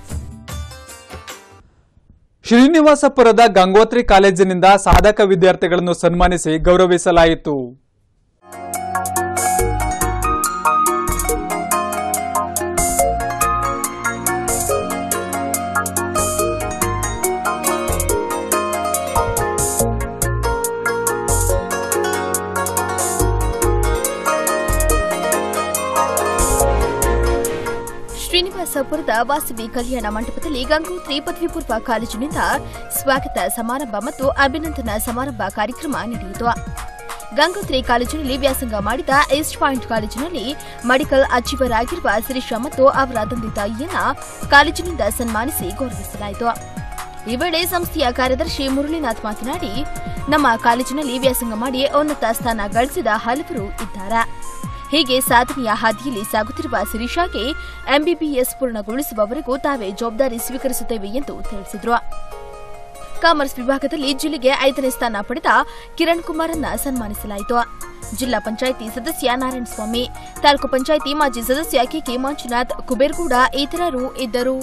Speaker 1: ಶ್ರೀನಿವಾಸಪುರದ ಗಂಗೋತ್ರಿ ಕಾಲೇಜಿನಿಂದ ಸಾಧಕ ವಿದ್ಯಾರ್ಥಿಗಳನ್ನು ಸನ್ಮಾನಿಸಿ ಗೌರವಿಸಲಾಯಿತು
Speaker 7: ಶ್ರೀನಿವಾಸಪುರದ ವಾಸವಿ ಕಲ್ಯಾಣ ಮಂಟಪದಲ್ಲಿ ಗಂಗೋತ್ರಿ ಪದವಿ ಪೂರ್ವ ಕಾಲೇಜಿನಿಂದ ಸ್ವಾಗತ ಸಮಾರಂಭ ಮತ್ತು ಅಭಿನಂದನಾ ಸಮಾರಂಭ ಕಾರ್ಯಕ್ರಮ ನಡೆಯಿತು ಗಂಗೋತ್ರಿ ಕಾಲೇಜಿನಲ್ಲಿ ವ್ಯಾಸಂಗ ಮಾಡಿದ ಈಸ್ಟ್ ಪಾಯಿಂಟ್ ಕಾಲೇಜಿನಲ್ಲಿ ಮೆಡಿಕಲ್ ಅಚೀವರ್ ಆಗಿರುವ ಶಿರೀಷ ಮತ್ತು ಅವರ ತಂದೆ ತಾಯಿಯನ್ನ ಕಾಲೇಜಿನಿಂದ ಸನ್ಮಾನಿಸಿ ಗೌರವಿಸಲಾಯಿತು ಈ ವೇಳೆ ಸಂಸ್ಥೆಯ ಕಾರ್ಯದರ್ಶಿ ಮುರಳಿನಾಥ್ ಮಾತನಾಡಿ ನಮ್ಮ ಕಾಲೇಜಿನಲ್ಲಿ ವ್ಯಾಸಂಗ ಮಾಡಿ ಉನ್ನತ ಸ್ಥಾನ ಗಳಿಸಿದ ಹಲವರು ಇದ್ದಾರೆ ಹೀಗೆ ಸಾಧನೆಯ ಹಾದಿಯಲ್ಲಿ ಸಾಗುತ್ತಿರುವ ಶಿರೀಷಾಗೆ ಎಂಬಿಬಿಎಸ್ ಪೂರ್ಣಗೊಳಿಸುವವರೆಗೂ ತಾವೇ ಜವಾಬ್ದಾರಿ ಸ್ವೀಕರಿಸುತ್ತೇವೆ ಎಂದು ತಿಳಿಸಿದರು ಕಾಮರ್ಸ್ ವಿಭಾಗದಲ್ಲಿ ಜಿಲ್ಲೆಗೆ ಐದನೇ ಸ್ಥಾನ ಪಡೆದ ಕಿರಣ್ ಕುಮಾರನ್ನ ಸನ್ಮಾನಿಸಲಾಯಿತು ಜಿಲ್ಲಾ ಪಂಚಾಯಿತಿ ಸದಸ್ಯ ನಾರಾಯಣಸ್ವಾಮಿ ತಾಲೂಕು ಪಂಚಾಯಿತಿ ಮಾಜಿ ಸದಸ್ಯ ಕೆಕೆ ಮಂಜುನಾಥ್ ಕುಬೇರ್ಗೌಡ ಇತರರು ಇದ್ದರು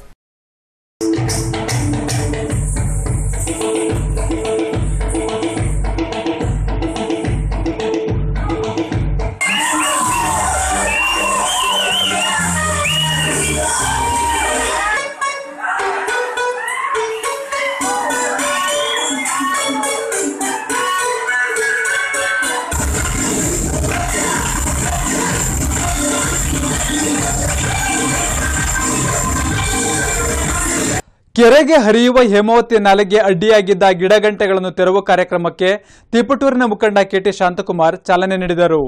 Speaker 1: ಕೆರೆಗೆ ಹರಿಯುವ ಹೇಮಾವತಿ ನಾಲೆಗೆ ಅಡ್ಡಿಯಾಗಿದ್ದ ಗಿಡಗಂಟೆಗಳನ್ನು ತೆರವು ಕಾರ್ಯಕ್ರಮಕ್ಕೆ ತಿಪಟೂರಿನ ಮುಖಂಡ ಕೆಟಿ ಶಾಂತಕುಮಾರ್ ಚಾಲನೆ ನೀಡಿದರು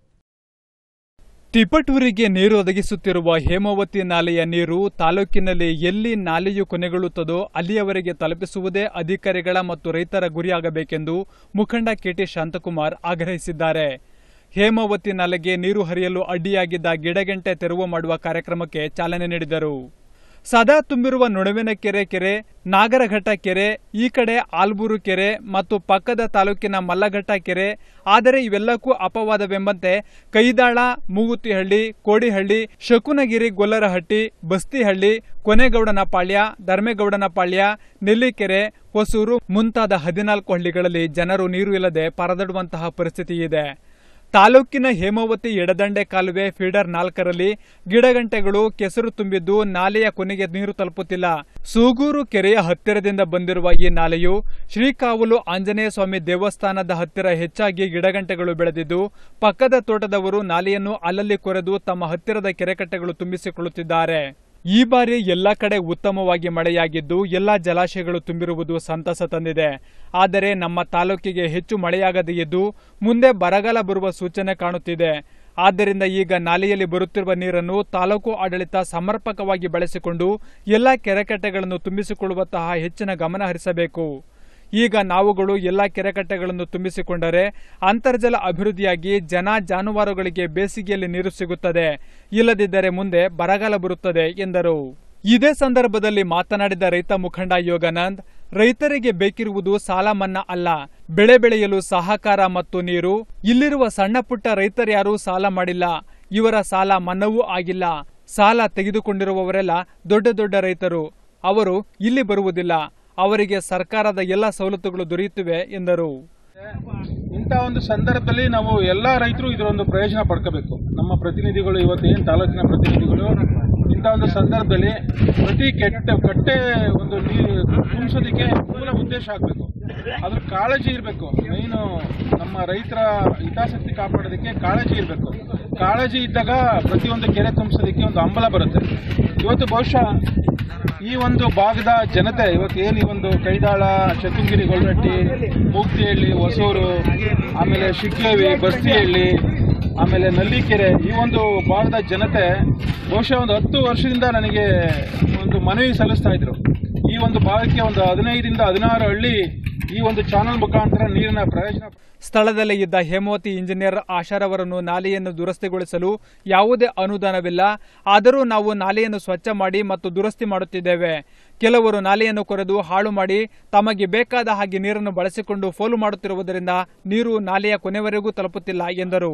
Speaker 1: ತಿಪಟೂರಿಗೆ ನೀರು ಒದಗಿಸುತ್ತಿರುವ ಹೇಮಾವತಿ ನಾಲೆಯ ನೀರು ತಾಲೂಕಿನಲ್ಲಿ ಎಲ್ಲಿ ನಾಲೆಯು ಕೊನೆಗೊಳ್ಳುತ್ತದೋ ಅಲ್ಲಿಯವರೆಗೆ ತಲುಪಿಸುವುದೇ ಅಧಿಕಾರಿಗಳ ಮತ್ತು ರೈತರ ಗುರಿಯಾಗಬೇಕೆಂದು ಮುಖಂಡ ಕೆಟಿ ಶಾಂತಕುಮಾರ್ ಆಗ್ರಹಿಸಿದ್ದಾರೆ ಹೇಮಾವತಿ ನಾಲೆಗೆ ನೀರು ಹರಿಯಲು ಅಡ್ಡಿಯಾಗಿದ್ದ ಗಿಡಗಂಟೆ ತೆರವು ಮಾಡುವ ಕಾರ್ಯಕ್ರಮಕ್ಕೆ ಚಾಲನೆ ನೀಡಿದರು ಸದಾ ತುಂಬಿರುವ ನೊಣವಿನ ಕೆರೆ ಕೆರೆ ನಾಗರಘಟ್ಟ ಕೆರೆ ಈ ಕಡೆ ಆಲ್ಬೂರು ಕೆರೆ ಮತ್ತು ಪಕ್ಕದ ತಾಲೂಕಿನ ಮಲ್ಲಘಟ್ಟ ಕೆರೆ ಆದರೆ ಇವೆಲ್ಲಕ್ಕೂ ಅಪವಾದವೆಂಬಂತೆ ಕೈದಾಳ ಮೂಗುತಿಹಳ್ಳಿ ಕೋಡಿಹಳ್ಳಿ ಶಕುನಗಿರಿ ಗೊಲ್ಲರಹಟ್ಟಿ ಬಸ್ತಿಹಳ್ಳಿ ಕೊನೆಗೌಡನ ಪಾಳ್ಯ ಧರ್ಮೇಗೌಡನ ಪಾಳ್ಯ ನೆಲ್ಲಿಕೆರೆ ಹೊಸೂರು ಮುಂತಾದ ಹದಿನಾಲ್ಕು ಹಳ್ಳಿಗಳಲ್ಲಿ ಜನರು ನೀರು ಇಲ್ಲದೆ ಪರದಾಡುವಂತಹ ಪರಿಸ್ಥಿತಿ ಇದೆ ತಾಲೂಕಿನ ಹೇಮಾವತಿ ಎಡದಂಡೆ ಕಾಲುವೆ ಫೀಡರ್ ನಾಲ್ಕರಲ್ಲಿ ಗಿಡಗಂಟೆಗಳು ಕೆಸರು ತುಂಬಿದ್ದು ನಾಲೆಯ ಕೊನೆಗೆ ನೀರು ತಲುಪುತ್ತಿಲ್ಲ ಸೂಗೂರು ಕೆರೆಯ ಹತ್ತಿರದಿಂದ ಬಂದಿರುವ ಈ ನಾಲೆಯು ಶ್ರೀಕಾವಲು ಆಂಜನೇಯ ಸ್ವಾಮಿ ದೇವಸ್ಥಾನದ ಹತ್ತಿರ ಹೆಚ್ಚಾಗಿ ಗಿಡಗಂಟೆಗಳು ಬೆಳೆದಿದ್ದು ಪಕ್ಕದ ತೋಟದವರು ನಾಲೆಯನ್ನು ಅಲ್ಲಲ್ಲಿ ಕೊರೆದು ತಮ್ಮ ಹತ್ತಿರದ ಕೆರೆಕಟ್ಟೆಗಳು ತುಂಬಿಸಿಕೊಳ್ಳುತ್ತಿದ್ದಾರೆ ಈ ಬಾರಿ ಎಲ್ಲ ಕಡೆ ಉತ್ತಮವಾಗಿ ಮಳೆಯಾಗಿದ್ದು ಎಲ್ಲ ಜಲಾಶಯಗಳು ತುಂಬಿರುವುದು ಸಂತಸ ತಂದಿದೆ ಆದರೆ ನಮ್ಮ ತಾಲೂಕಿಗೆ ಹೆಚ್ಚು ಮಳೆಯಾಗದೇ ಇದ್ದು ಮುಂದೆ ಬರಗಾಲ ಬರುವ ಸೂಚನೆ ಕಾಣುತ್ತಿದೆ ಆದ್ದರಿಂದ ಈಗ ನಾಲೆಯಲ್ಲಿ ಬರುತ್ತಿರುವ ನೀರನ್ನು ತಾಲೂಕು ಆಡಳಿತ ಸಮರ್ಪಕವಾಗಿ ಬಳಸಿಕೊಂಡು ಎಲ್ಲ ಕೆರೆಕಟ್ಟೆಗಳನ್ನು ತುಂಬಿಸಿಕೊಳ್ಳುವಂತಹ ಹೆಚ್ಚಿನ ಗಮನ ಹರಿಸಬೇಕು ಈಗ ನಾವುಗಳು ಎಲ್ಲ ಕೆರೆಕಟ್ಟೆಗಳನ್ನು ತುಂಬಿಸಿಕೊಂಡರೆ ಅಂತರ್ಜಲ ಅಭಿವೃದ್ಧಿಯಾಗಿ ಜನ ಜಾನುವಾರುಗಳಿಗೆ ಬೇಸಿಗೆಯಲ್ಲಿ ನೀರು ಸಿಗುತ್ತದೆ ಇಲ್ಲದಿದ್ದರೆ ಮುಂದೆ ಬರಗಾಲ ಬರುತ್ತದೆ ಎಂದರು ಇದೇ ಸಂದರ್ಭದಲ್ಲಿ ಮಾತನಾಡಿದ ರೈತ ಮುಖಂಡ ಯೋಗಾನಂದ್ ರೈತರಿಗೆ ಬೇಕಿರುವುದು ಸಾಲ ಮನ್ನಾ ಅಲ್ಲ ಬೆಳೆ ಬೆಳೆಯಲು ಸಹಕಾರ ಮತ್ತು ನೀರು ಇಲ್ಲಿರುವ ಸಣ್ಣ ಪುಟ್ಟ ರೈತರ್ಯಾರೂ ಸಾಲ ಮಾಡಿಲ್ಲ ಇವರ ಸಾಲ ಮನ್ನವೂ ಆಗಿಲ್ಲ ಸಾಲ ತೆಗೆದುಕೊಂಡಿರುವವರೆಲ್ಲ ದೊಡ್ಡ ದೊಡ್ಡ ರೈತರು ಅವರು ಇಲ್ಲಿ ಬರುವುದಿಲ್ಲ ಅವರಿಗೆ ಸರ್ಕಾರದ ಎಲ್ಲ ಸವಲತ್ತುಗಳು ದೊರೆಯುತ್ತಿವೆ ಎಂದರು
Speaker 13: ಇಂಥ ಒಂದು ಸಂದರ್ಭದಲ್ಲಿ ನಾವು ಎಲ್ಲ ರೈತರು ಇದರೊಂದು ಪ್ರಯೋಜನ ಪಡ್ಕೋಬೇಕು ನಮ್ಮ ಪ್ರತಿನಿಧಿಗಳು ಇವತ್ತು ಏನು ತಾಲೂಕಿನ ಪ್ರತಿನಿಧಿಗಳು ಇಂಥ ಒಂದು ಸಂದರ್ಭದಲ್ಲಿ ಪ್ರತಿ ಕೆಟ್ಟ ಕಟ್ಟೆ ಒಂದು ನೀರು ತುಂಬಿಸೋದಕ್ಕೆ ಮೂಲ ಉದ್ದೇಶ ಆಗಬೇಕು ಅದ್ರ ಕಾಳಜಿ ಇರಬೇಕು ಮೈನು ನಮ್ಮ ರೈತರ ಹಿತಾಸಕ್ತಿ ಕಾಪಾಡೋದಕ್ಕೆ ಕಾಳಜಿ ಇರಬೇಕು ಕಾಳಜಿ ಇದ್ದಾಗ ಪ್ರತಿಯೊಂದು ಕೆರೆ ತುಂಬಿಸೋದಕ್ಕೆ ಒಂದು ಹಂಬಲ ಬರುತ್ತೆ ಇವತ್ತು ಬಹುಶಃ ಈ ಒಂದು ಭಾಗದ ಜನತೆ ಇವತ್ತು ಏನು ಈ ಒಂದು ಕೈದಾಳ ಶತುಂಗಿರಿ ಗೊಲ್ರಟ್ಟಿ ಮೂಗ್ತಿಹಳ್ಳಿ ಹೊಸೂರು ಆಮೇಲೆ ಶಿಗ್ಲೇವಿ ಬಸ್ತಿಹಳ್ಳಿ ಆಮೇಲೆ ನಲ್ಲಿಕೆರೆ ಈ ಒಂದು ಭಾಗದ ಜನತೆ ಬಹುಶಃ ಒಂದು ಹತ್ತು ವರ್ಷದಿಂದ ನನಗೆ ಒಂದು ಮನವಿ ಸಲ್ಲಿಸ್ತಾ ಇದ್ರು ಈ ಒಂದು ಭಾಗಕ್ಕೆ ಒಂದು ಹದಿನೈದರಿಂದ ಹದಿನಾರು ಹಳ್ಳಿ ಈ ಒಂದು ಚಾನಲ್ ಮುಖಾಂತರ ನೀರಿನ ಪ್ರಯೋಜನ
Speaker 1: ಸ್ಥಳದಲ್ಲೇ ಇದ್ದ ಹೇಮಾವತಿ ಇಂಜಿನಿಯರ್ ಆಶಾರವರನ್ನು ನಾಲೆಯನ್ನು ದುರಸ್ತಿಗೊಳಿಸಲು ಯಾವುದೇ ಅನುದಾನವಿಲ್ಲ ಆದರೂ ನಾವು ನಾಲೆಯನ್ನು ಸ್ವಚ್ಛ ಮಾಡಿ ಮತ್ತು ದುರಸ್ತಿ ಮಾಡುತ್ತಿದ್ದೇವೆ ಕೆಲವರು ನಾಲೆಯನ್ನು ಕೊರೆದು ಹಾಳು ಮಾಡಿ ತಮಗೆ ಬೇಕಾದ ಹಾಗೆ ನೀರನ್ನು ಬಳಸಿಕೊಂಡು ಫೋಲು ಮಾಡುತ್ತಿರುವುದರಿಂದ ನೀರು ನಾಲೆಯ ಕೊನೆವರೆಗೂ ತಲುಪುತ್ತಿಲ್ಲ ಎಂದರು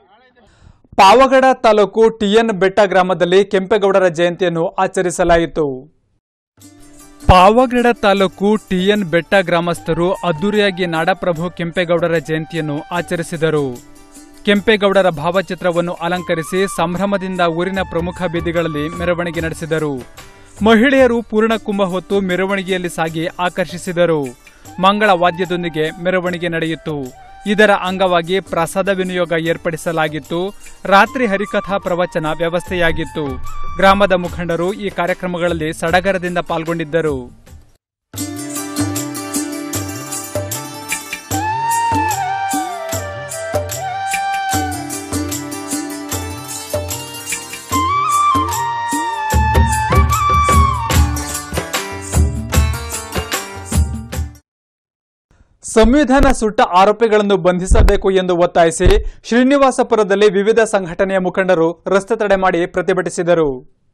Speaker 1: ಪಾವಗಡ ತಾಲೂಕು ಟಿಎನ್ ಬೆಟ್ಟ ಗ್ರಾಮದಲ್ಲಿ ಕೆಂಪೇಗೌಡರ ಜಯಂತಿಯನ್ನು ಆಚರಿಸಲಾಯಿತು ಪಾವಗಡ ತಾಲೂಕು ಟಿಎನ್ ಬೆಟ್ಟ ಗ್ರಾಮಸ್ಥರು ಅದ್ದೂರಿಯಾಗಿ ನಾಡಪ್ರಭು ಕೆಂಪೇಗೌಡರ ಜಯಂತಿಯನ್ನು ಆಚರಿಸಿದರು ಕೆಂಪೇಗೌಡರ ಭಾವಚಿತ್ರವನ್ನು ಅಲಂಕರಿಸಿ ಸಂಭ್ರಮದಿಂದ ಊರಿನ ಪ್ರಮುಖ ಬೀದಿಗಳಲ್ಲಿ ಮೆರವಣಿಗೆ ನಡೆಸಿದರು ಮಹಿಳೆಯರು ಪೂರ್ಣ ಕುಂಭ ಹೊತ್ತು ಮೆರವಣಿಗೆಯಲ್ಲಿ ಸಾಗಿ ಆಕರ್ಷಿಸಿದರು ಮಂಗಳ ವಾದ್ಯದೊಂದಿಗೆ ಮೆರವಣಿಗೆ ನಡೆಯಿತು ಇದರ ಅಂಗವಾಗಿ ಪ್ರಸಾದ ವಿನಿಯೋಗ ಏರ್ಪಡಿಸಲಾಗಿತ್ತು ರಾತ್ರಿ ಹರಿಕಥಾ ಪ್ರವಚನ ವ್ಯವಸ್ಥೆಯಾಗಿತ್ತು ಗ್ರಾಮದ ಮುಖಂಡರು ಈ ಕಾರ್ಯಕ್ರಮಗಳಲ್ಲಿ ಸಡಗರದಿಂದ ಪಾಲ್ಗೊಂಡಿದ್ದರು ಸಂವಿಧಾನ ಸುಟ್ಟ ಆರೋಪಿಗಳನ್ನು ಬಂಧಿಸಬೇಕು ಎಂದು ಒತ್ತಾಯಿಸಿ ಶ್ರೀನಿವಾಸಪುರದಲ್ಲಿ ವಿವಿಧ ಸಂಘಟನೆಯ ಮುಖಂಡರು ರಸ್ತೆ ತಡೆ ಮಾಡಿ ಪ್ರತಿಭಟಿಸಿದರು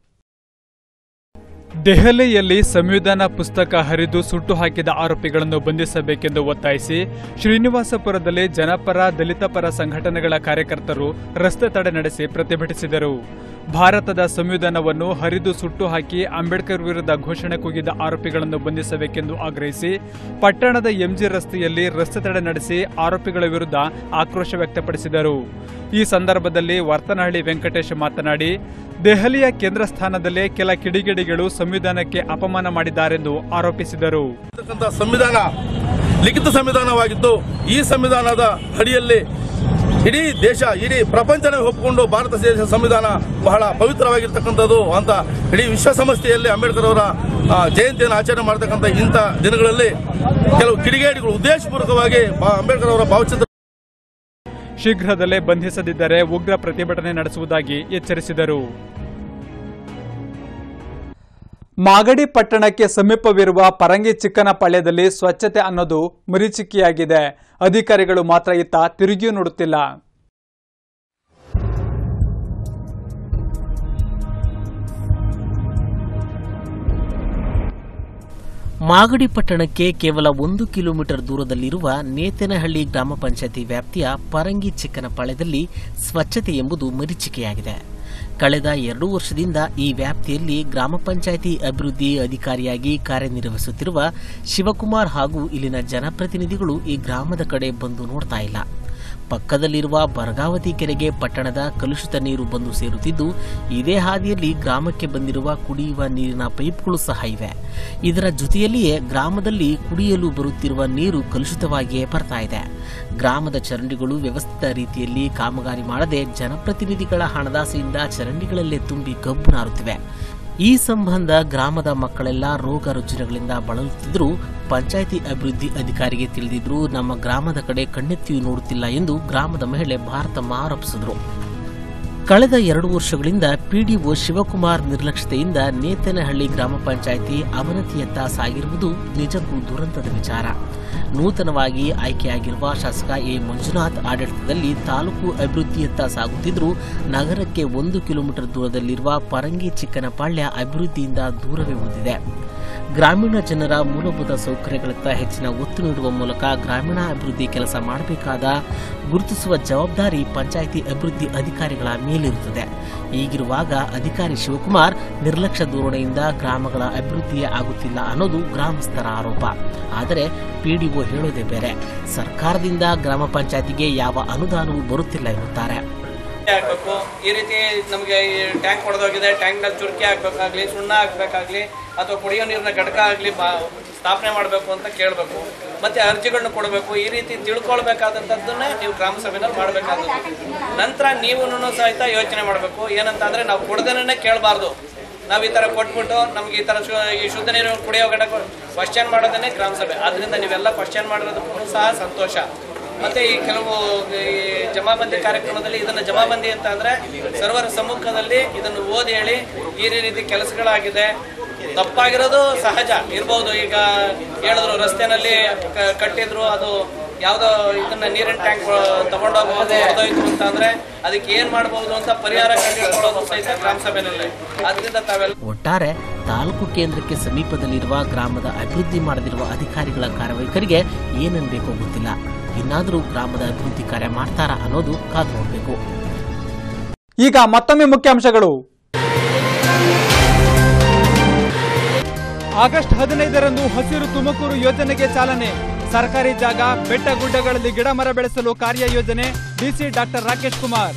Speaker 1: ದೆಹಲಿಯಲ್ಲಿ ಸಂವಿಧಾನ ಪುಸ್ತಕ ಹರಿದು ಸುಟ್ಟು ಹಾಕಿದ ಆರೋಪಿಗಳನ್ನು ಬಂಧಿಸಬೇಕೆಂದು ಒತ್ತಾಯಿಸಿ ಶ್ರೀನಿವಾಸಪುರದಲ್ಲಿ ಜನಪರ ದಲಿತ ಪರ ಸಂಘಟನೆಗಳ ಕಾರ್ಯಕರ್ತರು ರಸ್ತೆ ತಡೆ ನಡೆಸಿ ಪ್ರತಿಭಟಿಸಿದರು ಭಾರತದ ಸಂವಿಧಾನವನ್ನು ಹರಿದು ಸುಟ್ಟು ಹಾಕಿ ಅಂಬೇಡ್ಕರ್ ವಿರುದ್ಧ ಘೋಷಣೆ ಕೂಗಿದ ಆರೋಪಿಗಳನ್ನು ಬಂಧಿಸಬೇಕೆಂದು ಆಗ್ರಹಿಸಿ ಪಟ್ಟಣದ ಎಂಜಿ ರಸ್ತೆಯಲ್ಲಿ ರಸ್ತೆ ತಡೆ ನಡೆಸಿ ಆರೋಪಿಗಳ ವಿರುದ್ಧ ಆಕ್ರೋಶ ವ್ಯಕ್ತಪಡಿಸಿದರು ಈ ಸಂದರ್ಭದಲ್ಲಿ ವರ್ತನಹಳ್ಳಿ ವೆಂಕಟೇಶ್ ಮಾತನಾಡಿ ದೆಹಲಿಯ ಕೇಂದ್ರ ಸ್ಥಾನದಲ್ಲೇ ಕೆಲ ಕಿಡಿಗೇಡಿಗಳು ಸಂವಿಧಾನಕ್ಕೆ ಅಪಮಾನ ಮಾಡಿದ್ದಾರೆಂದು ಆರೋಪಿಸಿದರು
Speaker 14: ಇರ್ತಕ್ಕಂಥ ಸಂವಿಧಾನ ಲಿಖಿತ ಸಂವಿಧಾನವಾಗಿದ್ದು ಈ ಸಂವಿಧಾನದ ಅಡಿಯಲ್ಲಿ ಇಡೀ ದೇಶ ಇಡೀ ಪ್ರಪಂಚನೇ ಒಪ್ಪಿಕೊಂಡು ಭಾರತ ದೇಶ ಸಂವಿಧಾನ ಬಹಳ ಪವಿತ್ರವಾಗಿರ್ತಕ್ಕಂಥದ್ದು ಅಂತ ಇಡೀ ವಿಶ್ವಸಂಸ್ಥೆಯಲ್ಲಿ ಅಂಬೇಡ್ಕರ್ ಅವರ ಆ, ಜಯಂತಿಯನ್ನು ಆಚರಣೆ ಮಾಡತಕ್ಕಂಥ ಇಂಥ ದಿನಗಳಲ್ಲಿ ಕೆಲವು ಕಿಡಿಗೇಡಿಗಳು ಉದ್ದೇಶಪೂರ್ವಕವಾಗಿ ಬಾ- ಅಂಬೇಡ್ಕರ್ ಅವರ ಭಾವಚಿತ್ರ
Speaker 1: ಶೀಘ್ರದಲ್ಲೇ ಬಂಧಿಸದಿದ್ದರೆ ಉಗ್ರ ಪ್ರತಿಭಟನೆ ನಡೆಸುವುದಾಗಿ ಎಚ್ಚರಿಸಿದರು ಮಾಗಡಿ ಪಟ್ಟಣಕ್ಕೆ ಸಮೀಪವಿರುವ ಪರಂಗಿ ಚಿಕ್ಕನಪಾಳ್ಯದಲ್ಲಿ ಸ್ವಚ್ಛತೆ ಅನ್ನೋದು ಮರೀಚಿಕೆಯಾಗಿದೆ ಅಧಿಕಾರಿಗಳು ಮಾತ್ರ ಇತ್ತ ತಿರುಗಿಯೂ ನೋಡುತ್ತಿಲ್ಲ
Speaker 11: ಮಾಗಡಿ ಪಟ್ಟಣಕ್ಕೆ ಕೇವಲ ಒಂದು ಕಿಲೋಮೀಟರ್ ದೂರದಲ್ಲಿರುವ ನೇತನಹಳ್ಳಿ ಗ್ರಾಮ ಪಂಚಾಯತಿ ವ್ಯಾಪ್ತಿಯ ಪರಂಗಿ ಚಿಕ್ಕನಪಾಳ್ಯದಲ್ಲಿ ಸ್ವಚ್ಛತೆ ಎಂಬುದು ಮರೀಚಿಕೆಯಾಗಿದೆ ಕಳೆದ ಎರಡು ವರ್ಷದಿಂದ ಈ ವ್ಯಾಪ್ತಿಯಲ್ಲಿ ಗ್ರಾಮ ಪಂಚಾಯಿತಿ ಅಭಿವೃದ್ಧಿ ಅಧಿಕಾರಿಯಾಗಿ ಕಾರ್ಯನಿರ್ವಹಿಸುತ್ತಿರುವ ಶಿವಕುಮಾರ್ ಹಾಗೂ ಇಲ್ಲಿನ ಜನಪ್ರತಿನಿಧಿಗಳು ಈ ಗ್ರಾಮದ ಕಡೆ ಬಂದು ನೋಡ್ತಾ ಇಲ್ಲ ಪಕ್ಕದಲ್ಲಿರುವ ಬರ್ಗಾವತಿ ಕೆರೆಗೆ ಪಟ್ಟಣದ ಕಲುಷಿತ ನೀರು ಬಂದು ಸೇರುತ್ತಿದ್ದು ಇದೇ ಹಾದಿಯಲ್ಲಿ ಗ್ರಾಮಕ್ಕೆ ಬಂದಿರುವ ಕುಡಿಯುವ ನೀರಿನ ಪೈಪ್ಗಳು ಸಹ ಇವೆ ಇದರ ಜೊತೆಯಲ್ಲಿಯೇ ಗ್ರಾಮದಲ್ಲಿ ಕುಡಿಯಲು ಬರುತ್ತಿರುವ ನೀರು ಕಲುಷಿತವಾಗಿಯೇ ಬರ್ತಾ ಇದೆ ಗ್ರಾಮದ ಚರಂಡಿಗಳು ವ್ಯವಸ್ಥಿತ ರೀತಿಯಲ್ಲಿ ಕಾಮಗಾರಿ ಮಾಡದೆ ಜನಪ್ರತಿನಿಧಿಗಳ ಹಣದಾಸೆಯಿಂದ ಚರಂಡಿಗಳಲ್ಲೇ ತುಂಬಿ ಗಬ್ಬು ನಾರುತ್ತಿವೆ ಈ ಸಂಬಂಧ ಗ್ರಾಮದ ಮಕ್ಕಳೆಲ್ಲ ರೋಗ ರುಜಿನಗಳಿಂದ ಬಳಲುತ್ತಿದ್ದರೂ ಪಂಚಾಯಿತಿ ಅಭಿವೃದ್ಧಿ ಅಧಿಕಾರಿಗೆ ತಿಳಿದಿದ್ರೂ ನಮ್ಮ ಗ್ರಾಮದ ಕಡೆ ಕಣ್ಣೆತ್ತಿಯೂ ನೋಡುತ್ತಿಲ್ಲ ಎಂದು ಗ್ರಾಮದ ಮಹಿಳೆ ಭಾರತಮ್ಮ ಆರೋಪಿಸಿದರು ಕಳೆದ ಎರಡು ವರ್ಷಗಳಿಂದ ಪಿಡಿಒ ಶಿವಕುಮಾರ್ ನಿರ್ಲಕ್ಷ್ಯತೆಯಿಂದ ನೇತನಹಳ್ಳಿ ಗ್ರಾಮ ಪಂಚಾಯಿತಿ ಅವನತಿಯತ್ತ ಸಾಗಿರುವುದು ನಿಜಕ್ಕೂ ದುರಂತದ ವಿಚಾರ ನೂತನವಾಗಿ ಆಯ್ಕೆಯಾಗಿರುವ ಶಾಸಕ ಎ ಮಂಜುನಾಥ್ ಆಡಳಿತದಲ್ಲಿ ತಾಲೂಕು ಅಭಿವೃದ್ಧಿಯತ್ತ ಸಾಗುತ್ತಿದ್ದರೂ ನಗರಕ್ಕೆ ಒಂದು ಕಿಲೋಮೀಟರ್ ದೂರದಲ್ಲಿರುವ ಪರಂಗಿ ಚಿಕ್ಕನಪಾಳ್ಯ ಅಭಿವೃದ್ಧಿಯಿಂದ ದೂರವೇ ಉಳಿದಿದೆ ಗ್ರಾಮೀಣ ಜನರ ಮೂಲಭೂತ ಸೌಕರ್ಯಗಳತ್ತ ಹೆಚ್ಚಿನ ಒತ್ತು ನೀಡುವ ಮೂಲಕ ಗ್ರಾಮೀಣ ಅಭಿವೃದ್ಧಿ ಕೆಲಸ ಮಾಡಬೇಕಾದ ಗುರುತಿಸುವ ಜವಾಬ್ದಾರಿ ಪಂಚಾಯಿತಿ ಅಭಿವೃದ್ಧಿ ಅಧಿಕಾರಿಗಳ ಮೇಲಿರುತ್ತದೆ ಹೀಗಿರುವಾಗ ಅಧಿಕಾರಿ ಶಿವಕುಮಾರ್ ನಿರ್ಲಕ್ಷ್ಯ ಧೋರಣೆಯಿಂದ ಗ್ರಾಮಗಳ ಅಭಿವೃದ್ಧಿಯೇ ಆಗುತ್ತಿಲ್ಲ ಅನ್ನೋದು ಗ್ರಾಮಸ್ಥರ ಆರೋಪ ಆದರೆ ಪಿಡಿಒ ಹೇಳೋದೇ ಬೇರೆ ಸರ್ಕಾರದಿಂದ ಗ್ರಾಮ ಪಂಚಾಯತಿಗೆ ಯಾವ ಅನುದಾನವೂ ಬರುತ್ತಿಲ್ಲ ಎನ್ನುತ್ತಾರೆ
Speaker 15: ಆಗ್ಬೇಕು ಈ ರೀತಿ ನಮಗೆ ಟ್ಯಾಂಕ್ ಹೊಡೆದೋಗಿದೆ ಟ್ಯಾಂಕ್ನಲ್ಲಿ ಚುರುಕಿ ಹಾಕ್ಬೇಕಾಗ್ಲಿ ಸುಣ್ಣ ಹಾಕ್ಬೇಕಾಗ್ಲಿ ಅಥವಾ ಕುಡಿಯೋ ನೀರಿನ ಘಟಕ ಆಗಲಿ ಬಾ ಸ್ಥಾಪನೆ ಮಾಡಬೇಕು ಅಂತ ಕೇಳಬೇಕು ಮತ್ತೆ ಅರ್ಜಿಗಳನ್ನ ಕೊಡಬೇಕು ಈ ರೀತಿ ತಿಳ್ಕೊಳ್ಬೇಕಾದಂಥದ್ದನ್ನೇ ನೀವು ಗ್ರಾಮ ಸಭೆನಲ್ಲಿ ಮಾಡಬೇಕಾದದ್ದು ನಂತರ ನೀವು ಸಹಿತ ಯೋಚನೆ ಮಾಡಬೇಕು ಏನಂತ ಅಂದ್ರೆ ನಾವು ಕೊಡದೇನೆ ಕೇಳಬಾರ್ದು ನಾವು ಈ ಥರ ಕೊಟ್ಬಿಟ್ಟು ನಮ್ಗೆ ಈ ಥರ ಶು- ಈ ಶುದ್ಧ ನೀರು ಕುಡಿಯೋ ಘಟಕ ಕ್ವಶನ್ ಮಾಡೋದನ್ನೇ ಗ್ರಾಮ ಸಭೆ ಅದರಿಂದ ನೀವೆಲ್ಲ ಕ್ವಶನ್ ಮಾಡೋದಕ್ಕೂ ಸಹ ಸಂತೋಷ ಮತ್ತೆ ಈ ಕೆಲವು ಈ ಜಮಾಬಂದಿ ಕಾರ್ಯಕ್ರಮದಲ್ಲಿ ಇದನ್ನ ಜಮಾಬಂದಿ ಅಂತ ಅಂದ್ರೆ ಸರ್ವರ ಸಮ್ಮುಖದಲ್ಲಿ ಇದನ್ನು ಓದಿ ಹೇಳಿ ಈ ರೀತಿ ಕೆಲಸಗಳಾಗಿದೆ ತಪ್ಪಾಗಿರೋದು ಸಹಜ ಇರ್ಬೋದು ಈಗ ಹೇಳಿದ್ರು ರಸ್ತೆನಲ್ಲಿ ಕ- ಕಟ್ಟಿದ್ರು ಅದು ಯಾವ್ದೋ ಇದನ್ನ ನೀರಿನ ಟ್ಯಾಂಕ್ ತಗೊಂಡೋಗ್ಬೋದು ಹೊಡೆದೋಯ್ತು ಅಂತ ಅಂದ್ರೆ ಅದಕ್ಕೆ ಏನ್ ಮಾಡಬಹುದು ಅಂತ ಪರಿಹಾರ ಕಂಡುಹಿಡ್ಕೊಳ್ಳೋದು ಸಹಿತ ಗ್ರಾಮ ಸಭೆನಲ್ಲಿ ಅದರಿಂದ ತಾವೆಲ್ಲ
Speaker 11: ಒಟ್ಟಾರೆ ತಾಲೂಕು ಕೇಂದ್ರಕ್ಕೆ ಸಮೀಪದಲ್ಲಿರುವ ಗ್ರಾಮದ ಅಭಿವೃದ್ಧಿ ಮಾಡದಿರುವ ಅಧಿಕಾರಿಗಳ ಕಾರ್ಯವೈಖರಿಗೆ ಏನನ್ಬೇಕೋ ಗೊತ್ತಿಲ್ಲ ಇನ್ನಾದರೂ ಗ್ರಾಮದ ಅಭಿವೃದ್ಧಿ ಕಾರ್ಯ ಮಾಡ್ತಾರಾ ಅನ್ನೋದು ಕಾದು ನೋಡಬೇಕು
Speaker 1: ಈಗ ಮತ್ತೊಮ್ಮೆ ಮುಖ್ಯಾಂಶಗಳು ಆಗಸ್ಟ್ ಹದಿನೈದರಂದು ಹಸಿರು ತುಮಕೂರು ಯೋಜನೆಗೆ ಚಾಲನೆ ಸರ್ಕಾರಿ ಜಾಗ ಬೆಟ್ಟ ಗುಡ್ಡಗಳಲ್ಲಿ ಗಿಡ ಮರ ಬೆಳೆಸಲು ಕಾರ್ಯಯೋಜನೆ ಡಿಸಿ ಡಾಕ್ಟರ್ ರಾಕೇಶ್ ಕುಮಾರ್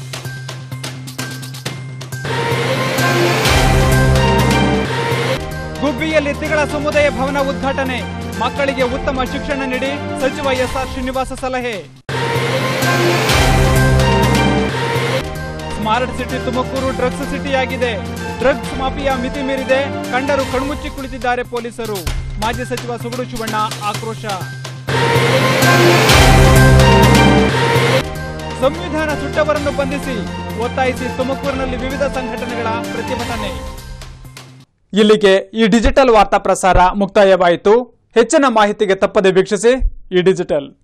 Speaker 1: ಗುಬ್ಬಿಯಲ್ಲಿ ತಿಗಳ ಸಮುದಾಯ ಭವನ ಉದ್ಘಾಟನೆ ಮಕ್ಕಳಿಗೆ ಉತ್ತಮ ಶಿಕ್ಷಣ ನೀಡಿ ಸಚಿವ ಎಸ್ಆರ್ ಶ್ರೀನಿವಾಸ ಸಲಹೆ ಸ್ಮಾರ್ಟ್ ಸಿಟಿ ತುಮಕೂರು ಡ್ರಗ್ಸ್ ಸಿಟಿಯಾಗಿದೆ ಡ್ರಗ್ಸ್ ಮಾಫಿಯಾ ಮಿತಿ ಮೀರಿದೆ ಕಂಡರು ಕಣ್ಮುಚ್ಚಿ ಕುಳಿತಿದ್ದಾರೆ ಪೊಲೀಸರು ಮಾಜಿ ಸಚಿವ ಸುಗಡು ಶಿವಣ್ಣ ಆಕ್ರೋಶ ಸಂವಿಧಾನ ಸುಟ್ಟವರನ್ನು ಬಂಧಿಸಿ ಒತ್ತಾಯಿಸಿ ತುಮಕೂರಿನಲ್ಲಿ ವಿವಿಧ ಸಂಘಟನೆಗಳ ಪ್ರತಿಭಟನೆ ಇಲ್ಲಿಗೆ ಈ ಡಿಜಿಟಲ್ ವಾರ್ತಾ ಪ್ರಸಾರ ಮುಕ್ತಾಯವಾಯಿತು ಹೆಚ್ಚಿನ ಮಾಹಿತಿಗೆ ತಪ್ಪದೆ ವೀಕ್ಷಿಸಿ ಈ ಡಿಜಿಟಲ್